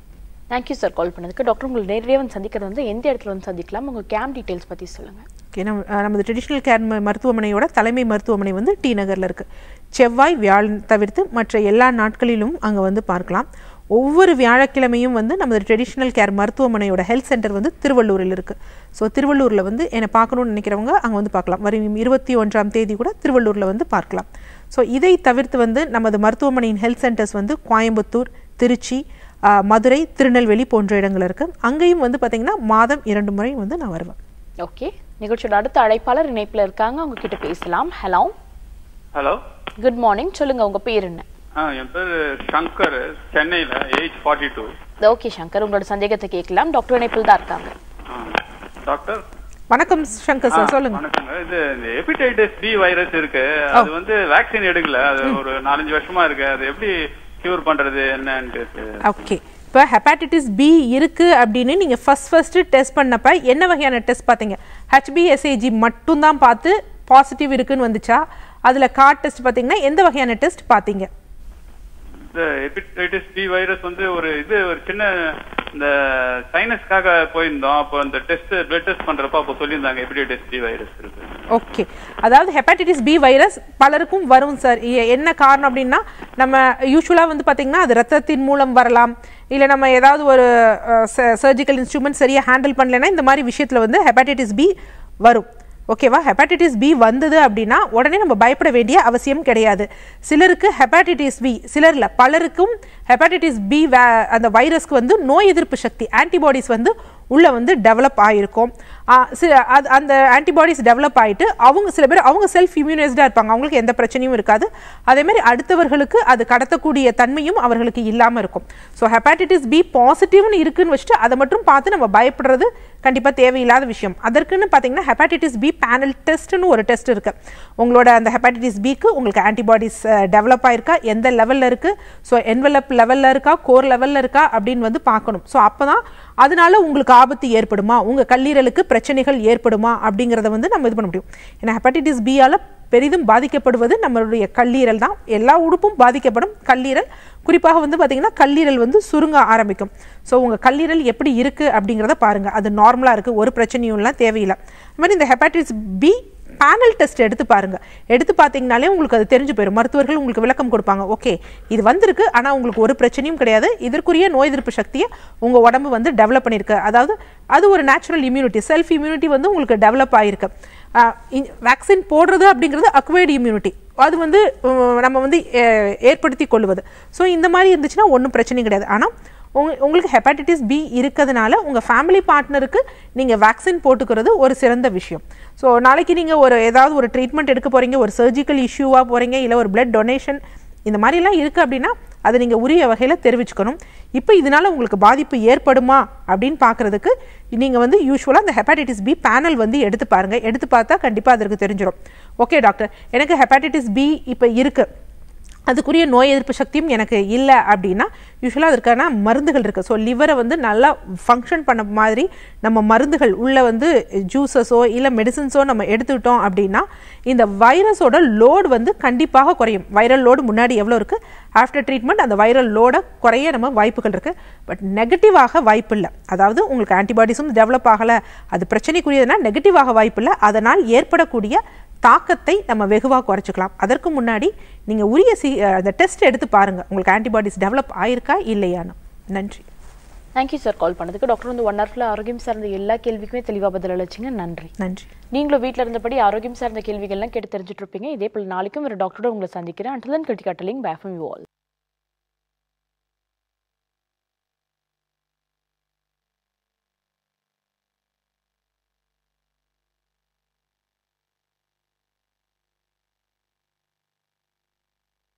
தேங்க்யூ சார் கால் பண்ணதுக்கு டாக்டர் உங்களை நேரடியாக வந்து சந்திக்கிறது வந்து எந்த இடத்துல வந்து சந்திக்கலாம் உங்கள் கேம்ப் டீட்டெயில்ஸ் பற்றி சொல்லுங்கள் ஓகே நம்ம அஹ், நமது ட்ரெடிஷ்னல் கேர் ம- மருத்துவமனையோட தலைமை மருத்துவமனை வந்து டி நகரில் இருக்குது செவ்வாய் வியாழன் தவிர்த்து மற்ற எல்லா நாட்களிலும் அங்கே வந்து பார்க்கலாம் ஒவ்வொரு வியாழக்கிழமையும் வந்து நமது ட்ரெடிஷ்னல் கேர் மருத்துவமனையோட ஹெல்த் சென்டர் வந்து திருவள்ளூரில் இருக்குது ஸோ திருவள்ளூரில் வந்து என்னை பார்க்கணும்னு நினைக்கிறவங்க அங்கே வந்து பார்க்கலாம் வரும் இருபத்தி ஒன்றாம் தேதி கூட திருவள்ளூரில் வந்து பார்க்கலாம் ஸோ இதை தவிர்த்து வந்து நமது மருத்துவமனையின் ஹெல்த் சென்டர்ஸ் வந்து கோயம்புத்தூர் திருச்சி ஆஹ், மதுரை திருநெல்வேலி போன்ற இடங்கள் இருக்குது அங்கேயும் வந்து பார்த்திங்கன்னா மாதம் இரண்டு முறை வந்து நான் வருவேன் ஓகே நிகழ்ச்சியோட அடுத்த அழைப்பாளர் இணைப்பில் இருக்காங்க அவங்க கிட்ட பேசலாம் ஹலோ ஹலோ குட் மார்னிங் சொல்லுங்க உங்க பேர் என்ன ஆ என் பேர் சங்கர் சென்னையில் age forty two okay Shankar உங்களோட சந்தேகத்தை கேட்கலாம் டாக்டர் இணைப்பில் தான் இருக்காங்க டாக்டர் வணக்கம் சங்கர் சார் சொல்லுங்க வணக்கங்க இது இந்த ஹெப்படைட்டிஸ் பி வைரஸ் இருக்கு அது வந்து வேக்சின் எடுக்கல அது ஒரு நாலஞ்சு வருஷமா இருக்கு அது எப்படி கியூர் பண்றது என்னன்னு ஓகே இப்போ ஹெப்பாட்டிட்டிஸ் பி இருக்கு அப்படின்னு நீங்க ஃபர்ஸ்ட் ஃபர்ஸ்ட் டெஸ்ட் பண்ணப்ப என்ன வகையான டெஸ்ட் பார்த்தீங்க ஹெச்பிஎஸ்ஏஜி மட்டும்தான் பார்த்து பாசிட்டிவ் இருக்குன்னு வந்துச்சா அதுல கார்ட் டெஸ்ட் பார்த்தீங்கன்னா எந்த வகையான டெஸ்ட் பார்த்தீங்க இந்த ஹெப்படைட்டிஸ் பி வைரஸ் வந்து ஒரு இது ஒரு சின்ன இந்த சைனஸ்க்காக போயிருந்தோம் அப்போ அந்த டெஸ்ட் பிளட் டெஸ்ட் பண்றப்ப அப்போ சொல்லியிருந்தாங்க ஹெப்படைட்டிஸ் பி வைரஸ் இருக்கு ஓகே அதாவது ஹெப்பாட்டிட்டிஸ் பி வைரஸ் பலருக்கும் வரும் சார் எ- என்ன காரணம் அப்படின்னா நம்ம யூஸ்வலாக வந்து பார்த்தீங்கன்னா அது ரத்தத்தின் மூலம் வரலாம் இல்லை நம்ம ஏதாவது ஒரு சர்ஜிக்கல் இன்ஸ்ட்ருமெண்ட் சரியாக ஹேண்டில் பண்ணலைன்னா இந்த மாதிரி விஷயத்தில் வந்து ஹெப்பாட்டிட்டிஸ் பி வரும் ஓகேவா ஹெப்பாட்டிட்டிஸ் பி வந்தது அப்படின்னா உடனே நம்ம பயப்பட வேண்டிய அவசியம் கிடையாது சிலருக்கு ஹெப்பாட்டிட்டிஸ் பி சிலர்ல பலருக்கும் ஹெப்பாட்டிட்டிஸ் பி அந்த வைரஸ்க்கு வந்து நோய் எதிர்ப்பு சக்தி ஆன்டிபாடிஸ் வந்து உள்ள வந்து டெவலப் ஆகிருக்கும் ஆ, சில அது அந்த ஆன்டிபாடிஸ் டெவலப் ஆயிட்டு அவங்க சில பேர் அவங்க செல்ஃப் இம்யூனைஸ்டாக இருப்பாங்க அவங்களுக்கு எந்த பிரச்சனையும் இருக்காது அதே மாதிரி அடுத்தவர்களுக்கு அது கடத்தக்கூடிய தன்மையும் அவர்களுக்கு இல்லாமல் இருக்கும் ஸோ ஹெப்பாட்டிட்டிஸ் பி பாசிட்டிவ்னு இருக்குன்னு வச்சுட்டு அதை மட்டும் பார்த்து நம்ம பயப்படுறது கண்டிப்பாக தேவையில்லாத விஷயம் அதற்குன்னு பார்த்தீங்கன்னா ஹெப்பாட்டிட்டிஸ் பி பேனல் டெஸ்ட்னு ஒரு டெஸ்ட் இருக்கு உங்களோட அந்த ஹெப்பாட்டிட்டிஸ் பிக்கு உங்களுக்கு ஆன்டிபாடிஸ் டெவலப் ஆயிருக்கா எந்த லெவலில் இருக்கு ஸோ என்வெலப் லெவலில் இருக்கா கோர் லெவலில் இருக்கா அப்படின்னு வந்து பார்க்கணும் ஸோ அப்போ தான் அதனால உங்களுக்கு ஆபத்து ஏற்படுமா உங்க கல்லீரலுக்கு பிரச்சனைகள் ஏற்படுமா அப்படிங்கிறத வந்து நம்ம இது பண்ண முடியும் ஏன்னா ஹெப்படைட்டிஸ் பியால பெரிதும் பாதிக்கப்படுவது நம்மளுடைய கல்லீரல் தான் எல்லா உறுப்பும் பாதிக்கப்படும் கல்லீரல் குறிப்பாக வந்து பார்த்தீங்கன்னா கல்லீரல் வந்து சுருங்க ஆரம்பிக்கும் ஸோ உங்கள் கல்லீரல் எப்படி இருக்குது அப்படிங்கிறத பாருங்கள் அது நார்மலாக இருக்குது ஒரு பிரச்சனையும் இல்லை தேவையில்லை அது மாதிரி இந்த ஹெப்பாட்டிஸ் பி பேனல் டெஸ்ட் எடுத்து பாருங்க எடுத்து பார்த்தீங்கனாலே உங்களுக்கு அது தெரிஞ்சு போயிடும் மருத்துவர்கள் உங்களுக்கு விளக்கம் கொடுப்பாங்க ஓகே இது வந்திருக்கு ஆனால் உங்களுக்கு ஒரு பிரச்சனையும் கிடையாது இதற்குரிய நோய் எதிர்ப்பு சக்தியை உங்கள் உடம்பு வந்து டெவலப் பண்ணியிருக்கு அதாவது அது ஒரு நேச்சுரல் இம்யூனிட்டி செல்ஃப் இம்யூனிட்டி வந்து உங்களுக்கு டெவலப் ஆகிருக்கு வேக்சின் போடுறது அப்படிங்கிறது அக்வைர்டு இம்யூனிட்டி அது வந்து உம், நம்ம வந்து அஹ், ஏற்படுத்தி கொள்வது ஸோ இந்த மாதிரி இருந்துச்சுன்னா ஒன்றும் பிரச்சனை கிடையாது ஆனால் உங்க உங்களுக்கு ஹெப்பாட்டிட்டிஸ் பி இருக்கிறதுனால உங்கள் ஃபேமிலி பார்ட்னருக்கு நீங்கள் வேக்சின் போட்டுக்கிறது ஒரு சிறந்த விஷயம் ஸோ நாளைக்கு நீங்கள் ஒரு ஏதாவது ஒரு ட்ரீட்மெண்ட் எடுக்க போகிறீங்க ஒரு சர்ஜிக்கல் இஷ்யூவாக போகிறீங்க இல்லை ஒரு பிளட் டொனேஷன் இந்த மாதிரிலாம் இருக்குது அப்படின்னா அதை நீங்கள் உரிய வகையில் தெரிவிச்சுக்கணும் இப்போ இதனால உங்களுக்கு பாதிப்பு ஏற்படுமா அப்படின்னு பார்க்குறதுக்கு நீங்கள் வந்து யூஸ்வலாக அந்த ஹெப்பாட்டிட்டிஸ் பி பேனல் வந்து எடுத்து பாருங்கள் எடுத்து பார்த்தா கண்டிப்பாக அதற்கு தெரிஞ்சிடும் ஓகே டாக்டர் எனக்கு ஹெப்பாட்டிட்டிஸ் பி இப்போ இருக்குது அதுக்குரிய நோய் எதிர்ப்பு சக்தியும் எனக்கு இல்லை அப்படின்னா யூஸ்வலாக அதற்கான மருந்துகள் இருக்குது ஸோ லிவரை வந்து நல்லா ஃபங்க்ஷன் பண்ண மாதிரி நம்ம மருந்துகள் உள்ள வந்து ஜூஸஸோ இல்லை மெடிசின்ஸோ நம்ம எடுத்துக்கிட்டோம் அப்படின்னா இந்த வைரஸோட லோடு வந்து கண்டிப்பாக குறையும் வைரல் லோடு முன்னாடி எவ்வளோ இருக்குது ஆஃப்டர் ட்ரீட்மெண்ட் அந்த வைரல் லோடை குறைய நம்ம வாய்ப்புகள் இருக்குது பட் நெகட்டிவாக வாய்ப்பு இல்லை அதாவது உங்களுக்கு ஆன்டிபாடிஸும் டெவலப் ஆகலை அது பிரச்சனைக்குரியதுனா நெகட்டிவாக வாய்ப்பு இல்லை அதனால் ஏற்படக்கூடிய தாக்கத்தை நம்ம வெகுவாக குறைச்சிக்கலாம் அதற்கு முன்னாடி நீங்கள் உரிய சி அந்த டெஸ்ட் எடுத்து பாருங்கள் உங்களுக்கு ஆன்டிபாடிஸ் டெவலப் ஆயிருக்கா இல்லையான்னு நன்றி தேங்க்யூ சார் கால் பண்ணதுக்கு டாக்டர் வந்து ஒன் ஹவர்ல ஆரோக்கியம் சார்ந்த எல்லா கேள்விக்குமே தெளிவாக பதில் அளிச்சிங்க நன்றி நன்றி நீங்களும் வீட்டில் இருந்தபடி ஆரோக்கியம் சார்ந்த கேள்விகள்லாம் கேட்டு தெரிஞ்சுட்டு இருப்பீங்க இதே போல் நாளைக்கும் ஒரு டாக்டரோட உங்களை சந்திக்கிறேன் அண்டலன் கிருத்திகாட்டலிங் பேஃபம் யூ ஆல்